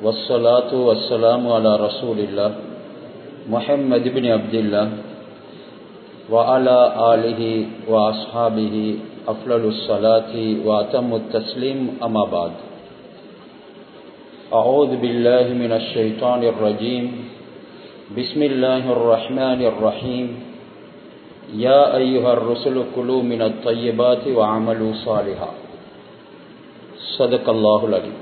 والصلاة والسلام على رسول الله محمد بن عبد الله وعلى آله وأصحابه أفضل الصلاة وأتم التسليم أما بعد أعوذ بالله من الشيطان الرجيم بسم الله الرحمن الرحيم يا أيها الرسل كلوا من الطيبات وعملوا صالحا صدق الله العليم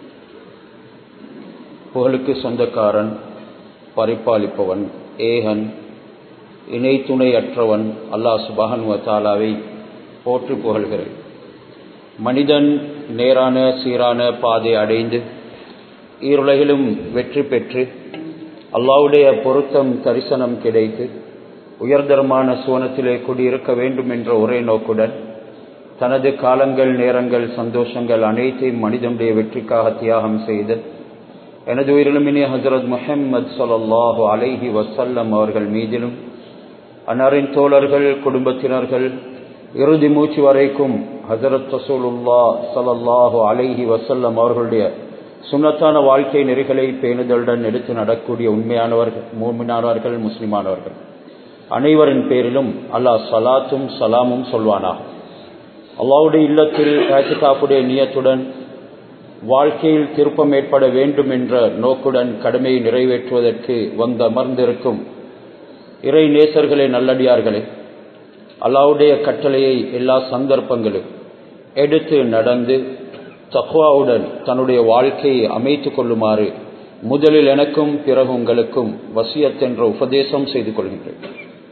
புகழுக்கு சொந்தக்காரன் பரிபாலிப்பவன் ஏகன் இணை துணையற்றவன் அல்லாஹ் சுபஹன் வத்தாலாவை போற்றி புகழ்கிறேன் மனிதன் நேரான சீரான பாதை அடைந்து ஈருலகிலும் வெற்றி பெற்று அல்லாவுடைய பொருத்தம் தரிசனம் கிடைத்து உயர்தரமான சுவனத்திலே குடியிருக்க வேண்டும் என்ற ஒரே நோக்குடன் தனது காலங்கள் நேரங்கள் சந்தோஷங்கள் அனைத்தையும் மனிதனுடைய வெற்றிக்காக தியாகம் செய்து எனது உயிரிலுமினிய ஹசரத் முஹம்மது சொல்லாஹு அலைஹி வசல்லம் அவர்கள் மீதிலும் அன்னாரின் தோழர்கள் குடும்பத்தினர்கள் இறுதி மூச்சு வரைக்கும் ஹசரத் ரசூலுல்லா சலல்லாஹு அலைஹி வசல்லம் அவர்களுடைய சுண்ணத்தான வாழ்க்கை நெறிகளை பேணுதலுடன் எடுத்து நடக்கூடிய உண்மையானவர்கள் மூமினானவர்கள் முஸ்லிமானவர்கள் அனைவரின் பேரிலும் அல்லாஹ் சலாத்தும் சலாமும் சொல்வானாக அல்லாவுடைய இல்லத்தில் ஏற்றுக்காப்புடைய நியத்துடன் வாழ்க்கையில் திருப்பம் ஏற்பட வேண்டும் என்ற நோக்குடன் கடமையை நிறைவேற்றுவதற்கு வந்து அமர்ந்திருக்கும் இறை நேசர்களே நல்லடியார்களே அல்லாவுடைய கட்டளையை எல்லா சந்தர்ப்பங்களும் எடுத்து நடந்து தக்வாவுடன் தன்னுடைய வாழ்க்கையை அமைத்துக் கொள்ளுமாறு முதலில் எனக்கும் பிறகு உங்களுக்கும் வசியத் என்ற உபதேசம் செய்து கொள்கின்றேன்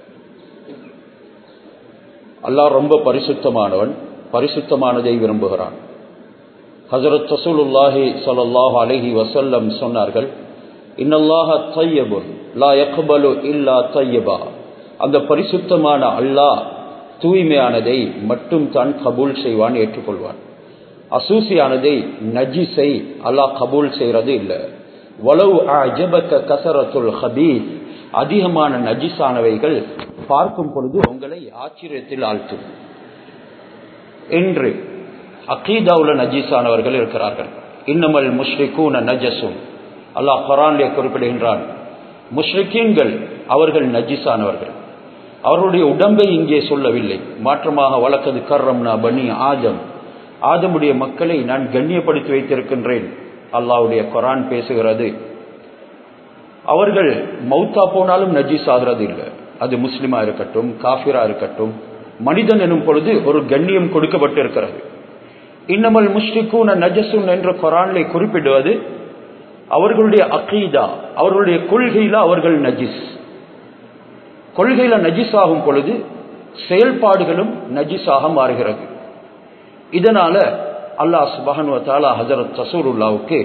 அல்லாஹ் ரொம்ப பரிசுத்தமானவன் பரிசுத்தமானதை விரும்புகிறான் ஹசரத் ரசூலுல்லாஹி சொல்லாஹு அலஹி வசல்லம் சொன்னார்கள் இன்னல்லாஹ தையபுன் லா யக்பலு இல்லா தையபா அந்த பரிசுத்தமான அல்லாஹ் தூய்மையானதை மட்டும் தான் கபூல் செய்வான் ஏற்றுக்கொள்வான் அசூசியானதை நஜிஸை அல்லாஹ் கபூல் செய்யறது இல்லை வலவு அஜபக்க கசரத்துல் ஹபீஸ் அதிகமான நஜிஸானவைகள் பார்க்கும் பொழுது உங்களை ஆச்சரியத்தில் ஆழ்த்தும் என்று அகீதாவுல நஜீஸானவர்கள் இருக்கிறார்கள் இன்னமல் முஷ்ரிகூன நஜசும் அல்லாஹ் குரான்லே குறிப்பிடுகின்றான் முஷ்ரிக்கீன்கள் அவர்கள் நஜீஸானவர்கள் அவர்களுடைய உடம்பை இங்கே சொல்லவில்லை மாற்றமாக வழக்கது கர்ரம்னா பனி ஆதம் ஆதமுடைய மக்களை நான் கண்ணியப்படுத்தி வைத்திருக்கின்றேன் அல்லாவுடைய குரான் பேசுகிறது அவர்கள் மௌத்தா போனாலும் நஜீஸ் ஆகிறது இல்லை அது முஸ்லிமா இருக்கட்டும் காஃபிரா இருக்கட்டும் மனிதன் எனும் பொழுது ஒரு கண்ணியம் கொடுக்கப்பட்டிருக்கிறது இன்னமல் முஷ்ரிகூன நஜசுன் என்ற குரானிலே குறிப்பிடுவது அவர்களுடைய அகீதா அவர்களுடைய கொள்கையில அவர்கள் நஜிஸ் கொள்கையில நஜிஸ் ஆகும் பொழுது செயல்பாடுகளும் நஜிஸாக மாறுகிறது இதனால அல்லாஹ் சுபஹன் தாலா ஹசரத் சசூருல்லாவுக்கு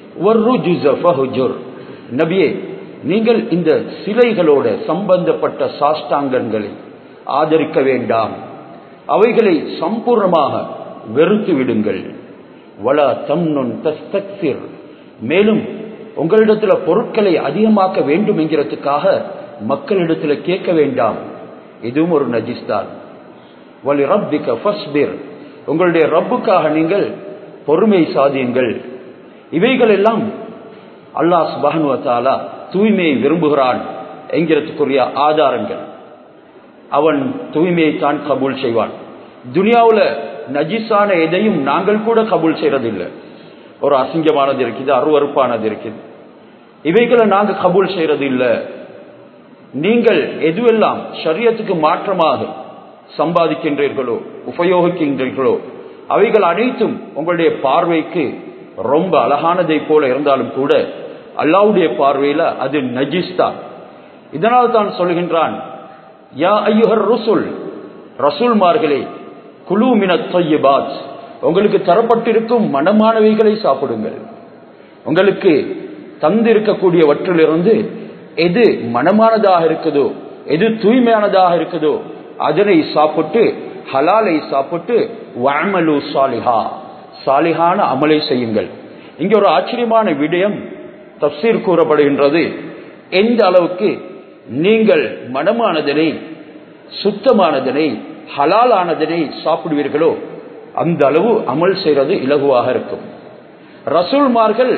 நபியே நீங்கள் இந்த சிலைகளோட சம்பந்தப்பட்ட சாஷ்டாங்கங்களை ஆதரிக்க வேண்டாம் அவைகளை சம்பூர்ணமாக வெறுத்து விடுங்கள் வலா தம்னுன் தஸ்தக்சிர் மேலும் உங்களிடத்துல பொருட்களை அதிகமாக்க வேண்டும் என்கிறதுக்காக மக்களிடத்துல கேட்க வேண்டாம் இதுவும் ஒரு நஜிஸ்தான் வலி ரப்பிக்க ஃபஸ்பிர் உங்களுடைய ரப்புக்காக நீங்கள் பொறுமை சாதியுங்கள் இவைகள் எல்லாம் அல்லாஹ் சுபஹனுவத்தாலா தூய்மையை விரும்புகிறான் என்கிறதுக்குரிய ஆதாரங்கள் அவன் தூய்மையை தான் கபூல் செய்வான் துனியாவில் நஜிஸான எதையும் நாங்கள் கூட கபூல் செய்யறதில்லை ஒரு அசிங்கமானது இருக்குது அருவறுப்பானது இருக்குது இவைகளை நாங்கள் கபூல் செய்யறது இல்லை நீங்கள் எதுவெல்லாம் சரியத்துக்கு மாற்றமாக சம்பாதிக்கின்றீர்களோ உபயோகிக்கின்றீர்களோ அவைகள் அனைத்தும் உங்களுடைய பார்வைக்கு ரொம்ப அழகானதை போல இருந்தாலும் கூட அல்லாவுடைய பார்வையில அது நஜிஸ் தான் இதனால் தான் சொல்கின்றான் யா ஐயுஹர் ரசூல் ரசூல்மார்களே குழு மின தொய்யபாத் உங்களுக்கு தரப்பட்டிருக்கும் மனமானவைகளை சாப்பிடுங்கள் உங்களுக்கு தந்திருக்கக்கூடியவற்றிலிருந்து எது மனமானதாக இருக்குதோ எது தூய்மையானதாக இருக்குதோ அதனை சாப்பிட்டு ஹலாலை சாப்பிட்டு வமலு சாலிஹா சாலிஹான அமலை செய்யுங்கள் இங்க ஒரு ஆச்சரியமான விடயம் தப்சீர் கூறப்படுகின்றது எந்த அளவுக்கு நீங்கள் மனமானதனை சுத்தமானதனை ஹலாலானதனை சாப்பிடுவீர்களோ அந்த அளவு அமல் செய்யறது இலகுவாக இருக்கும் ரசூல்மார்கள்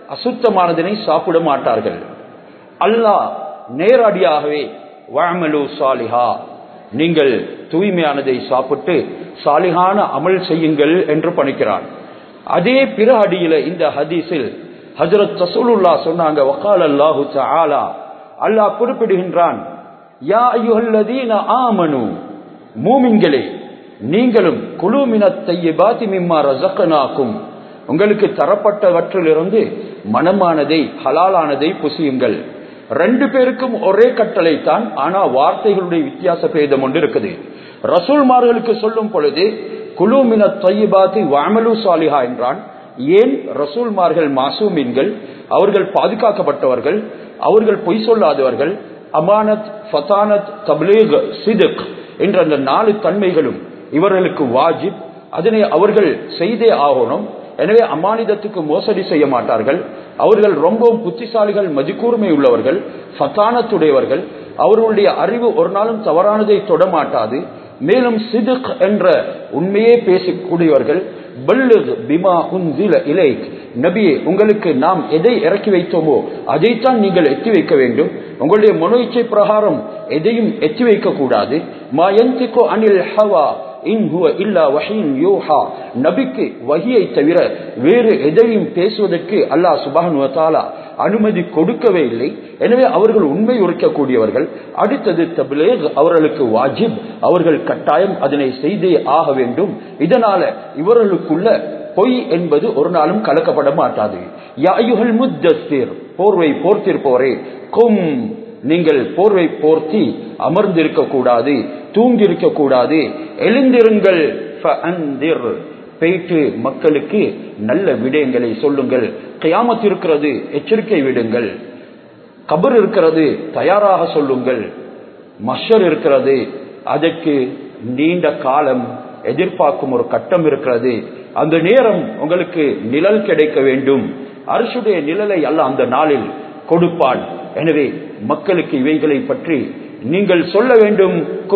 அசுத்தமானதனை சாப்பிட மாட்டார்கள் அல்லாஹ் நேரடியாகவே வஅமலு சாலிஹா நீங்கள் தூய்மையானதை சாப்பிட்டு சாலிகான அமல் செய்யுங்கள் என்று பணிக்கிறான் அதே பிற அடியில இந்த ஹதீஸில் ஹஜரத் ரசூலுல்லா சொன்னாங்க வக்கால் அல்லாஹு தஆலா அல்லாஹ் குறிப்பிடுகின்றான் யா அய்யுஹல்லதீன ஆமனு மூமின்களே நீங்களும் குழு மினத் தையிபாத்தி மிம்மா ரஸக்னாக்கும் உங்களுக்கு தரப்பட்டவற்றிலிருந்து மனமானதை ஹலாலானதை புசியுங்கள் ரெண்டு பேருக்கும் ஒரே கட்டளை தான் ஆனா வார்த்தைகளுடைய வித்தியாச பேதம் ஒன்று இருக்குது ரசூல்மார்களுக்கு சொல்லும் பொழுது குழு மின தையிபாத்தி வாமலு சாலிஹா என்றான் ஏன் ரசூல்மார்கள் மாசூமீன்கள் அவர்கள் பாதுகாக்கப்பட்டவர்கள் அவர்கள் பொய் சொல்லாதவர்கள் அமானத் ஃபதானத் தப்லீக் சிதுக் என்ற அந்த நாலு தன்மைகளும் இவர்களுக்கு வாஜிப் அதனை அவர்கள் செய்தே ஆகணும் எனவே அமானிதத்துக்கு மோசடி செய்ய மாட்டார்கள் அவர்கள் ரொம்பவும் புத்திசாலிகள் மதிக்கூர்மை உள்ளவர்கள் ஃபத்தானத்துடையவர்கள் அவர்களுடைய அறிவு ஒரு நாளும் தவறானதை தொட மாட்டாது மேலும் சிதுக் என்ற உண்மையே பேசக்கூடியவர்கள் பல்லுக் பிமா உன்சில இலைக் நபியே உங்களுக்கு நாம் எதை இறக்கி வைத்தோமோ அதைத்தான் நீங்கள் எத்தி வைக்க வேண்டும் உங்களுடைய மனோ இச்சை பிரகாரம் எதையும் எத்தி வைக்க கூடாது மா எந்திக்கோ அனில் ஹவா இன் ஹுவ இல்லா வஹீன் யூஹா நபிக்கு வகியை தவிர வேறு எதையும் பேசுவதற்கு அல்லாஹ் சுபானு தாலா அனுமதி கொடுக்கவே இல்லை எனவே அவர்கள் உண்மை உரைக்கக்கூடியவர்கள் அடுத்தது தபிலேக் அவர்களுக்கு வாஜிப் அவர்கள் கட்டாயம் அதனை செய்தே ஆக வேண்டும் இதனால இவர்களுக்குள்ள பொய் என்பது ஒரு நாளும் கலக்கப்பட மாட்டாது யாயுகள் முத்தஸ்தீர் போர்வை போர்த்திருப்பவரே கும் நீங்கள் போர்வை போர்த்தி அமர்ந்திருக்க கூடாது தூங்கியிருக்க கூடாது எழுந்திருங்கள் போயிட்டு மக்களுக்கு நல்ல விடயங்களை சொல்லுங்கள் கயாமத் இருக்கிறது எச்சரிக்கை விடுங்கள் கபர் இருக்கிறது தயாராக சொல்லுங்கள் மஷர் இருக்கிறது அதற்கு நீண்ட காலம் எதிர்பார்க்கும் ஒரு கட்டம் இருக்கிறது அந்த நேரம் உங்களுக்கு நிழல் கிடைக்க வேண்டும் அரசுடைய நிழலை அல்ல அந்த நாளில் கொடுப்பான் எனவே மக்களுக்கு இவைகளை பற்றி நீங்கள் சொல்ல வேண்டும்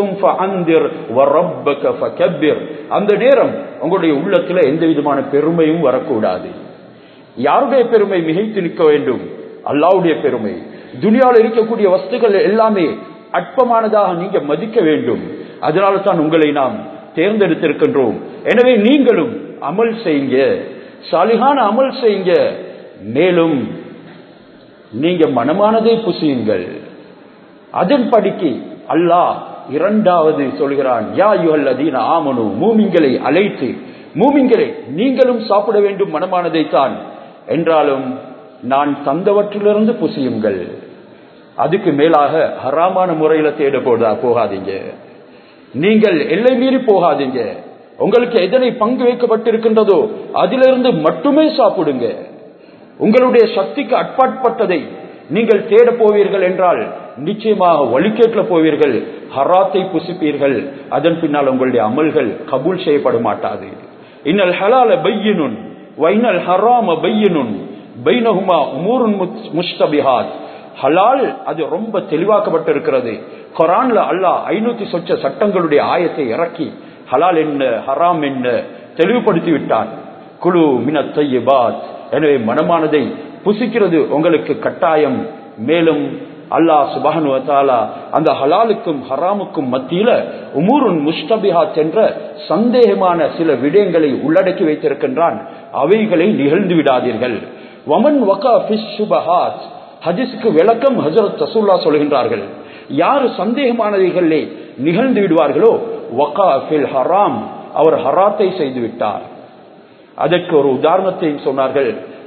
அந்த நேரம் உங்களுடைய உள்ளத்துல எந்த விதமான பெருமையும் வரக்கூடாது யாருடைய பெருமை மிகைத்து நிற்க வேண்டும் அல்லாவுடைய பெருமை துனியாவில் இருக்கக்கூடிய வஸ்துக்கள் எல்லாமே அற்பமானதாக நீங்க மதிக்க வேண்டும் அதனால தான் உங்களை நாம் தேர்ந்தெடுத்திருக்கின்றோம் எனவே நீங்களும் அமல் செய்யுங்க சாலிகான அமல் செய்யுங்க மேலும் நீங்க மனமானதை புசியுங்கள் அதன்படிக்கு அல்லாஹ் இரண்டாவது சொல்கிறான் யா யுஹல்லதீன ஆமனு மூமிங்களை அழைத்து மூமிங்களை நீங்களும் சாப்பிட வேண்டும் மனமானதை தான் என்றாலும் நான் தந்தவற்றிலிருந்து புசியுங்கள் அதுக்கு மேலாக ஹராமான முறையில தேட போதா போகாதீங்க நீங்கள் எல்லை மீறி போகாதீங்க உங்களுக்கு எதனை பங்கு வைக்கப்பட்டிருக்கின்றதோ அதிலிருந்து மட்டுமே சாப்பிடுங்க உங்களுடைய சக்திக்கு அட்பாட்பட்டதை நீங்கள் தேட போவீர்கள் என்றால் நிச்சயமாக வழிகேட்ல போவீர்கள் ஹராத்தை புசிப்பீர்கள் அதன் பின்னால் உங்களுடைய அமல்கள் கபூல் செய்யப்பட மாட்டாது இன்னல் ஹலால பையனுன் வைனல் ஹராம பையனுன் பைனஹுமா உமூருன் முஸ்தபிஹாத் ஹலால் அது ரொம்ப தெளிவாக்கப்பட்டிருக்கிறது குரான்ல அல்லாஹ் ஐநூத்தி சொச்ச சட்டங்களுடைய ஆயத்தை இறக்கி ஹலால் என்ன ஹராம் என்ன தெளிவுபடுத்தி விட்டான் குழு மின தையபாத் எனவே மனமானதை புசிக்கிறது உங்களுக்கு கட்டாயம் மேலும் அல்லாஹ் சுபஹனு தாலா அந்த ஹலாலுக்கும் ஹராமுக்கும் மத்தியில உமூருன் முஸ்தபிஹாத் என்ற சந்தேகமான சில விடயங்களை உள்ளடக்கி வைத்திருக்கின்றான் அவைகளை நிகழ்ந்து விடாதீர்கள் வமன் வகா சுபஹாத் ஹஜிஸுக்கு விளக்கம் ஹசரத் ரசூல்லா சொல்கின்றார்கள் யார் சந்தேகமானவைகளே நிகழ்ந்து விடுவார்களோ வகா ஃபில் ஹராம் அவர் ஹராத்தை செய்து விட்டார் அதற்கு ஒரு உதாரணத்தையும் சொன்னார்கள்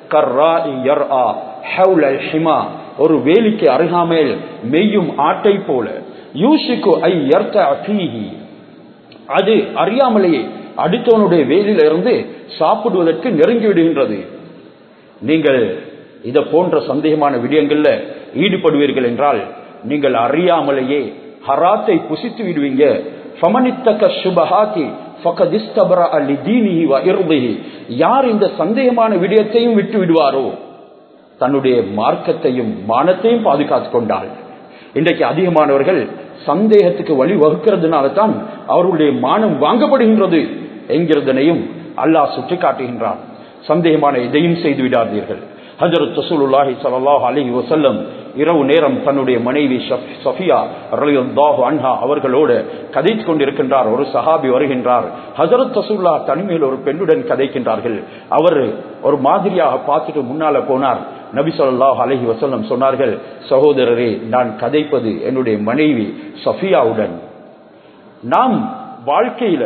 ஒரு வேலிக்கு அருகாமையில் மெய்யும் ஆட்டை போல யூசிக்கு ஐ அது அறியாமலேயே அடுத்தவனுடைய வேலியில இருந்து சாப்பிடுவதற்கு நெருங்கி விடுகின்றது நீங்கள் இத போன்ற சந்தேகமான விடயங்கள்ல ஈடுபடுவீர்கள் என்றால் நீங்கள் அறியாமலேயே ஹராத்தை புசித்து விடுவீங்க ஃபமனித்தக்க சுபஹாத்தி யார் இந்த சந்தேகமான விடயத்தையும் விட்டு விடுவாரோ தன்னுடைய மார்க்கத்தையும் மானத்தையும் பாதுகாத்துக் கொண்டாள் இன்றைக்கு அதிகமானவர்கள் சந்தேகத்துக்கு வழி வகுக்கிறதுனால தான் அவர்களுடைய மானம் வாங்கப்படுகின்றது என்கிறதனையும் அல்லாஹ் சுட்டி காட்டுகின்றான் சந்தேகமான எதையும் செய்து விடாதீர்கள் ஹஜரத் ரசூலுல்லாஹி ஸல்லல்லாஹு அலைஹி வஸல்லம் இரவு நேரம் தன்னுடைய மனைவி ஷஃப்- சஃபியா ரலியல்லாஹு அன்ஹா அவர்களோடு கதைத்துக் கொண்டிருக்கின்றார் ஒரு சஹாபி வருகின்றார் ஹஜரத் ரசூல்லா தனிமையில் ஒரு பெண்ணுடன் கதைக்கின்றார்கள் அவர் ஒரு மாதிரியாக பார்த்துட்டு முன்னால போனார் நபி ஸல்லல்லாஹு அலைஹி வஸல்லம் சொன்னார்கள் சகோதரரே நான் கதைப்பது என்னுடைய மனைவி சஃபியாவுடன் நாம் வாழ்க்கையில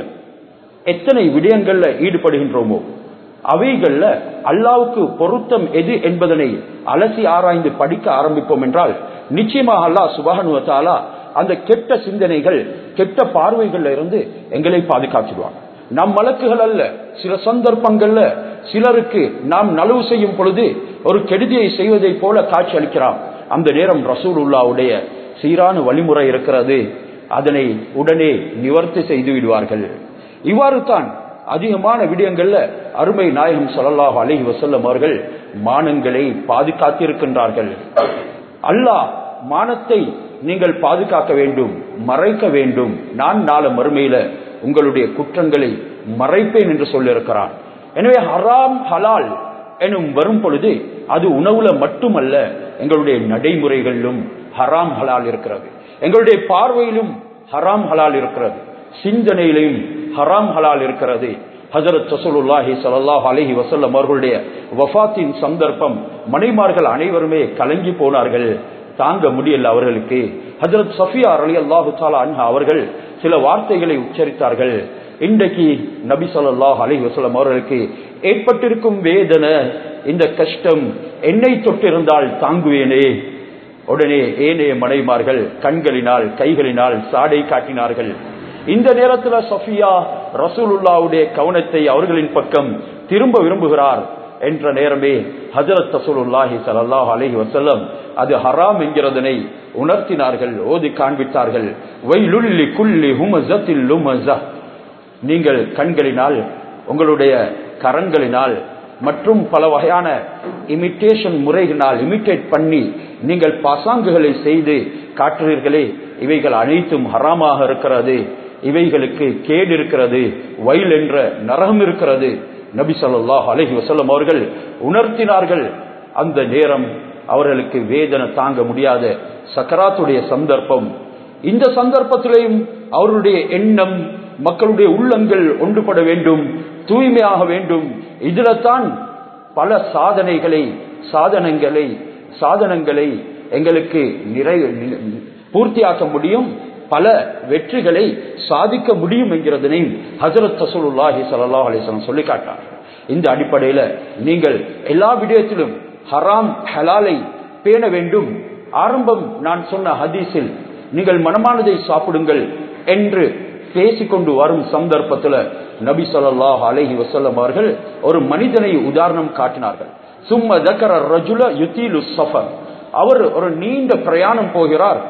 எத்தனை விடயங்கள்ல ஈடுபடுகின்றோமோ அவைகள்ல அல்லாவுக்கு பொருத்தம் எது என்பதனை அலசி ஆராய்ந்து படிக்க ஆரம்பிப்போம் என்றால் நிச்சயமாக அல்லாஹ் சுபஹனுவத்தாலா அந்த கெட்ட சிந்தனைகள் கெட்ட பார்வைகள்ல இருந்து எங்களை பாதுகாத்துடுவான் நம் வழக்குகள் அல்ல சில சந்தர்ப்பங்கள்ல சிலருக்கு நாம் நலவு செய்யும் பொழுது ஒரு கெடுதியை செய்வதைப் போல காட்சி அளிக்கிறான் அந்த நேரம் ரசூலுல்லாவுடைய சீரான வழிமுறை இருக்கிறது அதனை உடனே நிவர்த்தி செய்து விடுவார்கள் இவ்வாறு தான் அதிகமான விடயங்கள்ல அருமை நாயகம் ஸல்லல்லாஹு அலைஹி வஸல்லம் அவர்கள் மானங்களை பாதுகாத்திருக்கின்றார்கள் அல்லாஹ் மானத்தை நீங்கள் பாதுகாக்க வேண்டும் மறைக்க வேண்டும் நான் நாள மறுமையில உங்களுடைய குற்றங்களை மறைப்பேன் என்று சொல்லியிருக்கிறான் எனவே ஹராம் ஹலால் எனும் வரும் பொழுது அது உணவுல மட்டுமல்ல எங்களுடைய நடைமுறைகளிலும் ஹராம் ஹலால் இருக்கிறது எங்களுடைய பார்வையிலும் ஹராம் ஹலால் இருக்கிறது சிந்தனையிலும் ஹராம் ஹலால் இருக்கிறது ஹஜரத் ரசூலுல்லாஹி ஸல்லல்லாஹு அலைஹி வஸல்லம் அவர்களுடைய வஃபாத்தின் சந்தர்ப்பம் மனைமார்கள் அனைவருமே கலங்கி போனார்கள் தாங்க முடியல அவர்களுக்கு ஹஜரத் சஃபியா ரலியல்லாஹு தஆலா அன்ஹா அவர்கள் சில வார்த்தைகளை உச்சரித்தார்கள் இன்றைக்கு நபி ஸல்லல்லாஹு அலைஹி வஸல்லம் அவர்களுக்கு ஏற்பட்டிருக்கும் வேதனை இந்த கஷ்டம் என்னை தொட்டிருந்தால் தாங்குவேனே உடனே ஏனைய மனைமார்கள் கண்களினால் கைகளினால் சாடை காட்டினார்கள் இந்த நேரத்துல சஃபியா ரசூலுல்லாவுடைய கவனத்தை அவர்களின் பக்கம் திரும்ப விரும்புகிறார் என்ற நேரமே ஹஜரத் ரசூலுல்லாஹி ஸல்லல்லாஹு அலைஹி வஸல்லம் அது ஹராம் என்கிறதனை உணர்த்தினார்கள் ஓதி காண்பித்தார்கள் வைலுல்லி குல்லி ஹுமஸத்தில் லுமஸா நீங்கள் கண்களினால் உங்களுடைய கரங்களினால் மற்றும் பல வகையான இமிட்டேஷன் முறைகளினால் இமிட்டேட் பண்ணி நீங்கள் பாசாங்குகளை செய்து காட்டுறீர்களே இவைகள் அனைத்தும் ஹராமாக இருக்கிறது இவைகளுக்கு கேடு இருக்கிறது வயல் என்ற நரகம் இருக்கிறது நபி ஸல்லல்லாஹு அலைஹி வஸல்லம் அவர்கள் உணர்த்தினார்கள் அந்த நேரம் அவர்களுக்கு வேதனை தாங்க முடியாத சக்கராத்துடைய சந்தர்ப்பம் இந்த சந்தர்ப்பத்திலேயும் அவருடைய எண்ணம் மக்களுடைய உள்ளங்கள் ஒன்றுபட வேண்டும் தூய்மையாக வேண்டும் இதுல தான் பல சாதனைகளை சாதனங்களை சாதனங்களை எங்களுக்கு நிறை பூர்த்தியாக்க முடியும் பல வெற்றிகளை சாதிக்க முடியும் என்கிறதனை ஹசரத் ரசூலுல்லாஹி ஸல்லல்லாஹு அலைஹி வஸல்லம் சொல்லி காட்டார் இந்த அடிப்படையில நீங்கள் எல்லா விடயத்திலும் ஹராம் ஹலாலை பேண வேண்டும் ஆரம்பம் நான் சொன்ன ஹதீஸில் நீங்கள் மனமானதை சாப்பிடுங்கள் என்று பேசிக்கொண்டு வரும் சந்தர்ப்பத்துல நபி ஸல்லல்லாஹு அலைஹி வஸல்லம் அவர்கள் ஒரு மனிதனை உதாரணம் காட்டினார்கள் சும்ம தக்கர ரஜுல யுத்தீலு சஃபர் அவர் ஒரு நீண்ட பிரயாணம் போகிறார்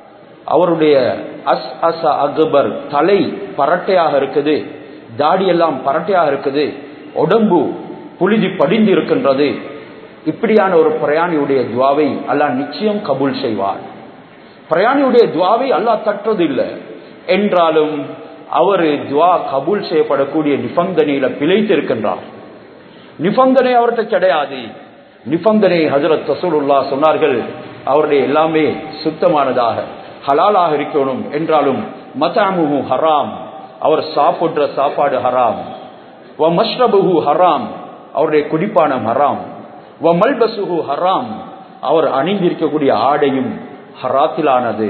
அவருடைய அஸ் அச அக்பர் தலை பரட்டையாக இருக்குது தாடியெல்லாம் பரட்டையாக இருக்குது உடம்பு புழுதி படிந்து இருக்கின்றது இப்படியான ஒரு பிரயாணியுடைய துவாவை அல்லாஹ் நிச்சயம் கபூல் செய்வார் பிரயாணியுடைய துவாவை அல்லாஹ் தட்டுறது இல்லை என்றாலும் அவர் துவா கபூல் செய்யப்படக்கூடிய நிபந்தனையில பிழைத்து இருக்கின்றார் நிபந்தனை அவர்கிட்ட கிடையாது நிபந்தனை ஹசரத் ரசூலுல்லா சொன்னார்கள் அவருடைய எல்லாமே சுத்தமானதாக ஹலாலாக இருக்கணும் என்றாலும் மதாமுஹு ஹராம் அவர் சாப்பிடுற சாப்பாடு ஹராம் வ மஷ்ரபுஹு ஹராம் அவருடைய குடிப்பானம் ஹராம் வ மல்பசுஹு ஹராம் அவர் அணிந்திருக்கக்கூடிய ஆடையும் ஹராத்திலானது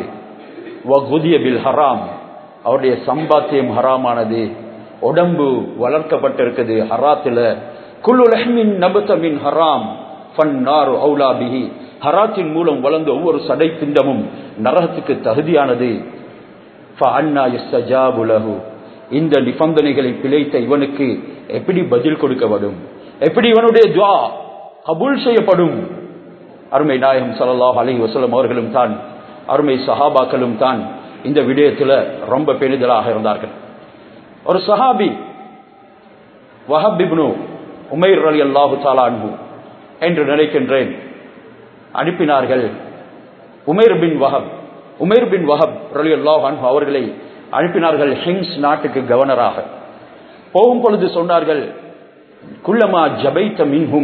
வ குதிய பில் ஹராம் அவருடைய சம்பாத்தியம் ஹராமானது உடம்பு வளர்க்கப்பட்டிருக்குது ஹராத்துல குல்லுலஹ்மின் நபத்தமின் ஹராம் ஃபன்னாரு அவுலா பிஹி ஹராத்தின் மூலம் வளர்ந்த ஒவ்வொரு சடை பிண்டமும் நரகத்துக்கு தகுதியானது ஃபஅன்னா யஸ்தஜாபு லஹு இந்த நிபந்தனைகளை பிழைத்த இவனுக்கு எப்படி பதில் கொடுக்கப்படும் எப்படி இவனுடைய துவா கபூல் செய்யப்படும் அருமை நாயகம் ஸல்லல்லாஹு அலைஹி வஸல்லம் அவர்களும் தான் அருமை சஹாபாக்களும் தான் இந்த விடயத்துல ரொம்ப பெரிதலாக இருந்தார்கள் ஒரு சஹாபி வஹப் இப்னு உமைர் அலி அல்லாஹு தாலான்ஹு என்று நினைக்கின்றேன் அனுப்பினார்கள் உமைர் பின் வஹப் உமைர் பின் வஹப் ரலி அல்லாஹ் அன்ஹு அவர்களை அனுப்பினார்கள் ஹிங்ஸ் நாட்டுக்கு கவர்னராக போகும் பொழுது சொன்னார்கள் குல்லமா ஜபைத்த மின்ஹும்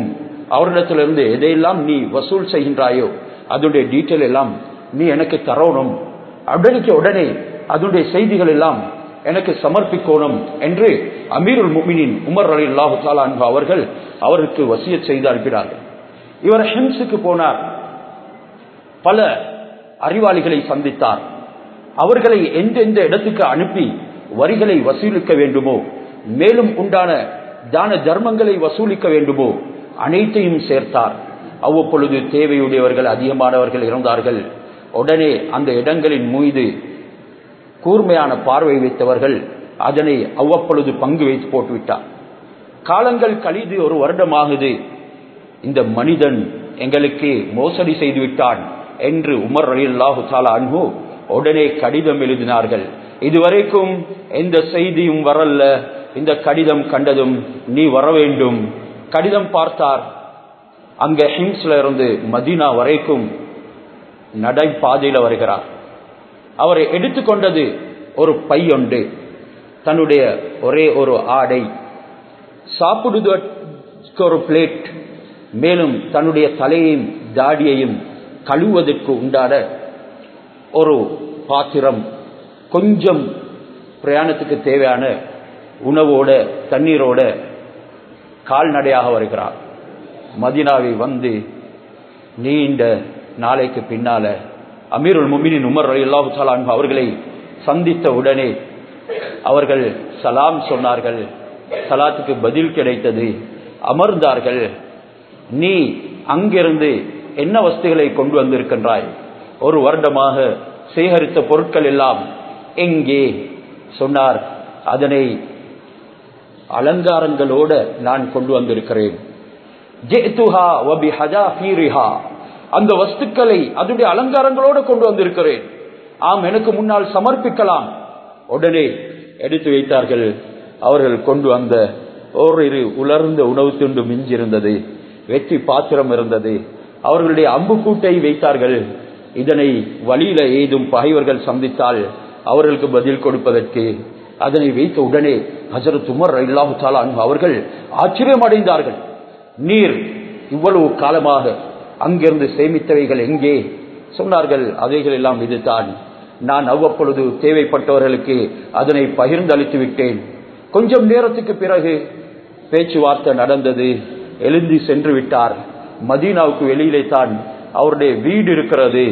அவரிடத்திலிருந்து எதையெல்லாம் நீ வசூல் செய்கின்றாயோ அதனுடைய டீட்டெயில் எல்லாம் நீ எனக்கு தரணும் உடனே உடனே அதனுடைய செய்திகள் எல்லாம் எனக்கு சமர்ப்பிக்கணும் என்று அமீருல் முமினின் உமர் அலி அல்லாஹு தாலா அவர்கள் அவருக்கு வசிய செய்து அனுப்பினார்கள் இவர் ஹிம்ஸுக்கு போனார் பல அறிவாளிகளை சந்தித்தார் அவர்களை எந்தெந்த இடத்துக்கு அனுப்பி வரிகளை வசூலிக்க வேண்டுமோ மேலும் உண்டான தான தர்மங்களை வசூலிக்க வேண்டுமோ அனைத்தையும் சேர்த்தார் அவ்வப்பொழுது தேவையுடையவர்கள் அதிகமானவர்கள் இருந்தார்கள் உடனே அந்த இடங்களின் மீது கூர்மையான பார்வை வைத்தவர்கள் அதனை அவ்வப்பொழுது பங்கு வைத்து போட்டுவிட்டார் காலங்கள் கழிது ஒரு வருடமாகுது இந்த மனிதன் எங்களுக்கு மோசடி செய்து விட்டான் என்று உமர் அலி அல்லாஹு தாலா அன்பு உடனே கடிதம் எழுதினார்கள் இதுவரைக்கும் எந்த செய்தியும் வரல இந்த கடிதம் கண்டதும் நீ வர வேண்டும் கடிதம் பார்த்தார் அங்க ஹிம்ஸ்ல இருந்து மதீனா வரைக்கும் நடைபாதையில வருகிறார் அவரை எடுத்துக்கொண்டது ஒரு பையொண்டு தன்னுடைய ஒரே ஒரு ஆடை சாப்பிடுவதற்கு ஒரு பிளேட் மேலும் தன்னுடைய தலையையும் தாடியையும் கழுவதற்கு உண்டான ஒரு பாத்திரம் கொஞ்சம் பிரயாணத்துக்கு தேவையான உணவோட தண்ணீரோட கால்நடையாக வருகிறார் மதினாவை வந்து நீண்ட நாளைக்கு பின்னால அமீருல் முமினின் உமர் அல்லாஹு சலான் அவர்களை சந்தித்த உடனே அவர்கள் சலாம் சொன்னார்கள் சலாத்துக்கு பதில் கிடைத்தது அமர்ந்தார்கள் நீ அங்கிருந்து என்ன வஸ்துகளை கொண்டு வந்திருக்கின்றாய் ஒரு வருடமாக சேகரித்த பொருட்கள் எல்லாம் எங்கே சொன்னார் அதனை அலங்காரங்களோட நான் கொண்டு வந்திருக்கிறேன் அந்த வஸ்துக்களை அதனுடைய அலங்காரங்களோடு கொண்டு வந்திருக்கிறேன் ஆம் எனக்கு முன்னால் சமர்ப்பிக்கலாம் உடனே எடுத்து வைத்தார்கள் அவர்கள் கொண்டு வந்த ஓரிரு உலர்ந்த உணவு துண்டு மிஞ்சிருந்தது வெற்றி பாத்திரம் இருந்தது அவர்களுடைய அம்பு கூட்டை வைத்தார்கள் இதனை வழியில ஏதும் பகைவர்கள் சந்தித்தால் அவர்களுக்கு பதில் கொடுப்பதற்கு அதனை வைத்த உடனே ஹசரத் உமர் இல்லாஹு தாலா அவர்கள் ஆச்சரியம் அடைந்தார்கள் நீர் இவ்வளவு காலமாக அங்கிருந்து சேமித்தவைகள் எங்கே சொன்னார்கள் அவைகள் எல்லாம் இதுதான் நான் அவ்வப்பொழுது தேவைப்பட்டவர்களுக்கு அதனை பகிர்ந்து அளித்து விட்டேன் கொஞ்சம் நேரத்துக்கு பிறகு பேச்சுவார்த்தை நடந்தது எழுந்தி சென்று விட்டார் மதீனாவுக்கு வெளியிலே தான் அவருடைய வீடு இருக்கிறது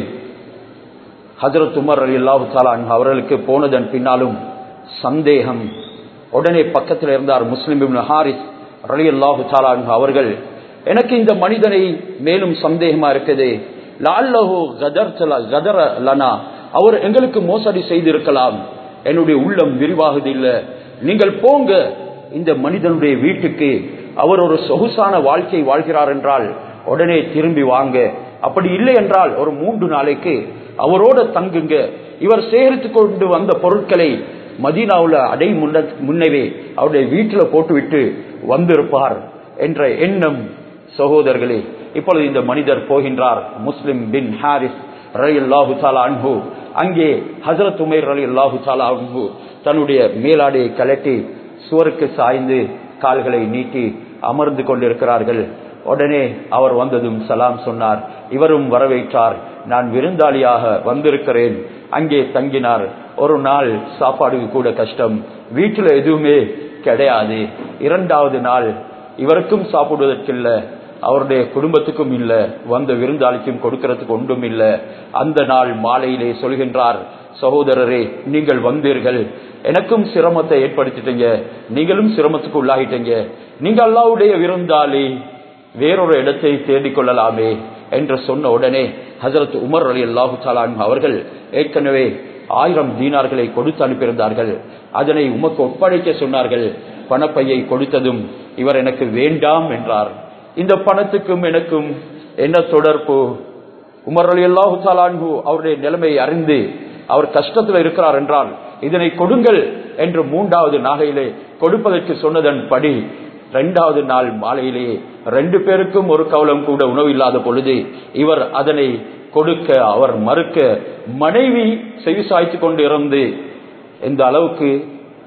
ஹசரத் உமர் அலி அல்லாஹு தாலான் அவர்களுக்கு போனதன் பின்னாலும் சந்தேகம் உடனே பக்கத்தில் இருந்தார் முஸ்லிம் ஹாரிஸ் அலி அல்லாஹு தாலான் அவர்கள் எனக்கு இந்த மனிதனை மேலும் சந்தேகமா இருக்குது லால்லஹு கதர் கதர லனா அவர் எங்களுக்கு மோசடி செய்திருக்கலாம் என்னுடைய உள்ளம் விரிவாகுது இல்ல நீங்கள் போங்க இந்த மனிதனுடைய வீட்டுக்கு அவர் ஒரு சொகுசான வாழ்க்கை வாழ்கிறார் என்றால் உடனே திரும்பி வாங்க அப்படி இல்லை என்றால் ஒரு மூன்று நாளைக்கு அவரோட தங்குங்க இவர் சேகரித்து கொண்டு வந்த பொருட்களை மதீனாவுல அடை முன்ன முன்னவே அவருடைய வீட்டில் போட்டுவிட்டு வந்திருப்பார் என்ற எண்ணம் சகோதரர்களே இப்பொழுது இந்த மனிதர் போகின்றார் முஸ்லிம் பின் ஹாரிஸ் ரலி அல்லாஹு தாலா அன்பு அங்கே ஹசரத் உமேர் அலி அல்லாஹு தாலா அன்பு தன்னுடைய மேலாடையை கலட்டி சுவருக்கு சாய்ந்து கால்களை நீட்டி அமர்ந்து கொண்டிருக்கிறார்கள் உடனே அவர் வந்ததும் சலாம் சொன்னார் இவரும் வரவேற்றார் நான் விருந்தாளியாக வந்திருக்கிறேன் அங்கே தங்கினார் ஒரு நாள் சாப்பாடுக்கு கூட கஷ்டம் வீட்டில் எதுவுமே கிடையாது இரண்டாவது நாள் இவருக்கும் சாப்பிடுவதற்கில்ல அவருடைய குடும்பத்துக்கும் இல்ல வந்த விருந்தாளிக்கும் கொடுக்கறதுக்கு ஒன்றும் இல்ல அந்த நாள் மாலையிலே சொல்கின்றார் சகோதரரே நீங்கள் வந்தீர்கள் எனக்கும் சிரமத்தை ஏற்படுத்திட்டீங்க நீங்களும் சிரமத்துக்கு உள்ளாகிட்டீங்க நீங்க அல்லாவுடைய விருந்தாளி வேறொரு இடத்தை தேடிக் கொள்ளலாமே என்று சொன்ன உடனே ஹசரத் உமர் அலி அல்லாஹு சலான் அவர்கள் ஏற்கனவே ஆயிரம் தீனார்களை கொடுத்து அனுப்பியிருந்தார்கள் அதனை உமக்கு ஒப்படைக்க சொன்னார்கள் பணப்பையை கொடுத்ததும் இவர் எனக்கு வேண்டாம் என்றார் இந்த பணத்துக்கும் எனக்கும் என்ன தொடர்பு உமர் அலி அல்லாஹு சலான்ஹு அவருடைய நிலைமையை அறிந்து அவர் கஷ்டத்தில் இருக்கிறார் என்றால் இதனை கொடுங்கள் என்று மூன்றாவது நாகையிலே கொடுப்பதற்கு சொன்னதன் படி இரண்டாவது நாள் மாலையிலேயே ரெண்டு பேருக்கும் ஒரு கவலம் கூட உணவு இல்லாத பொழுது இவர் அதனை கொடுக்க அவர் மறுக்க மனைவி செவிசாய்த்து கொண்டு இருந்து இந்த அளவுக்கு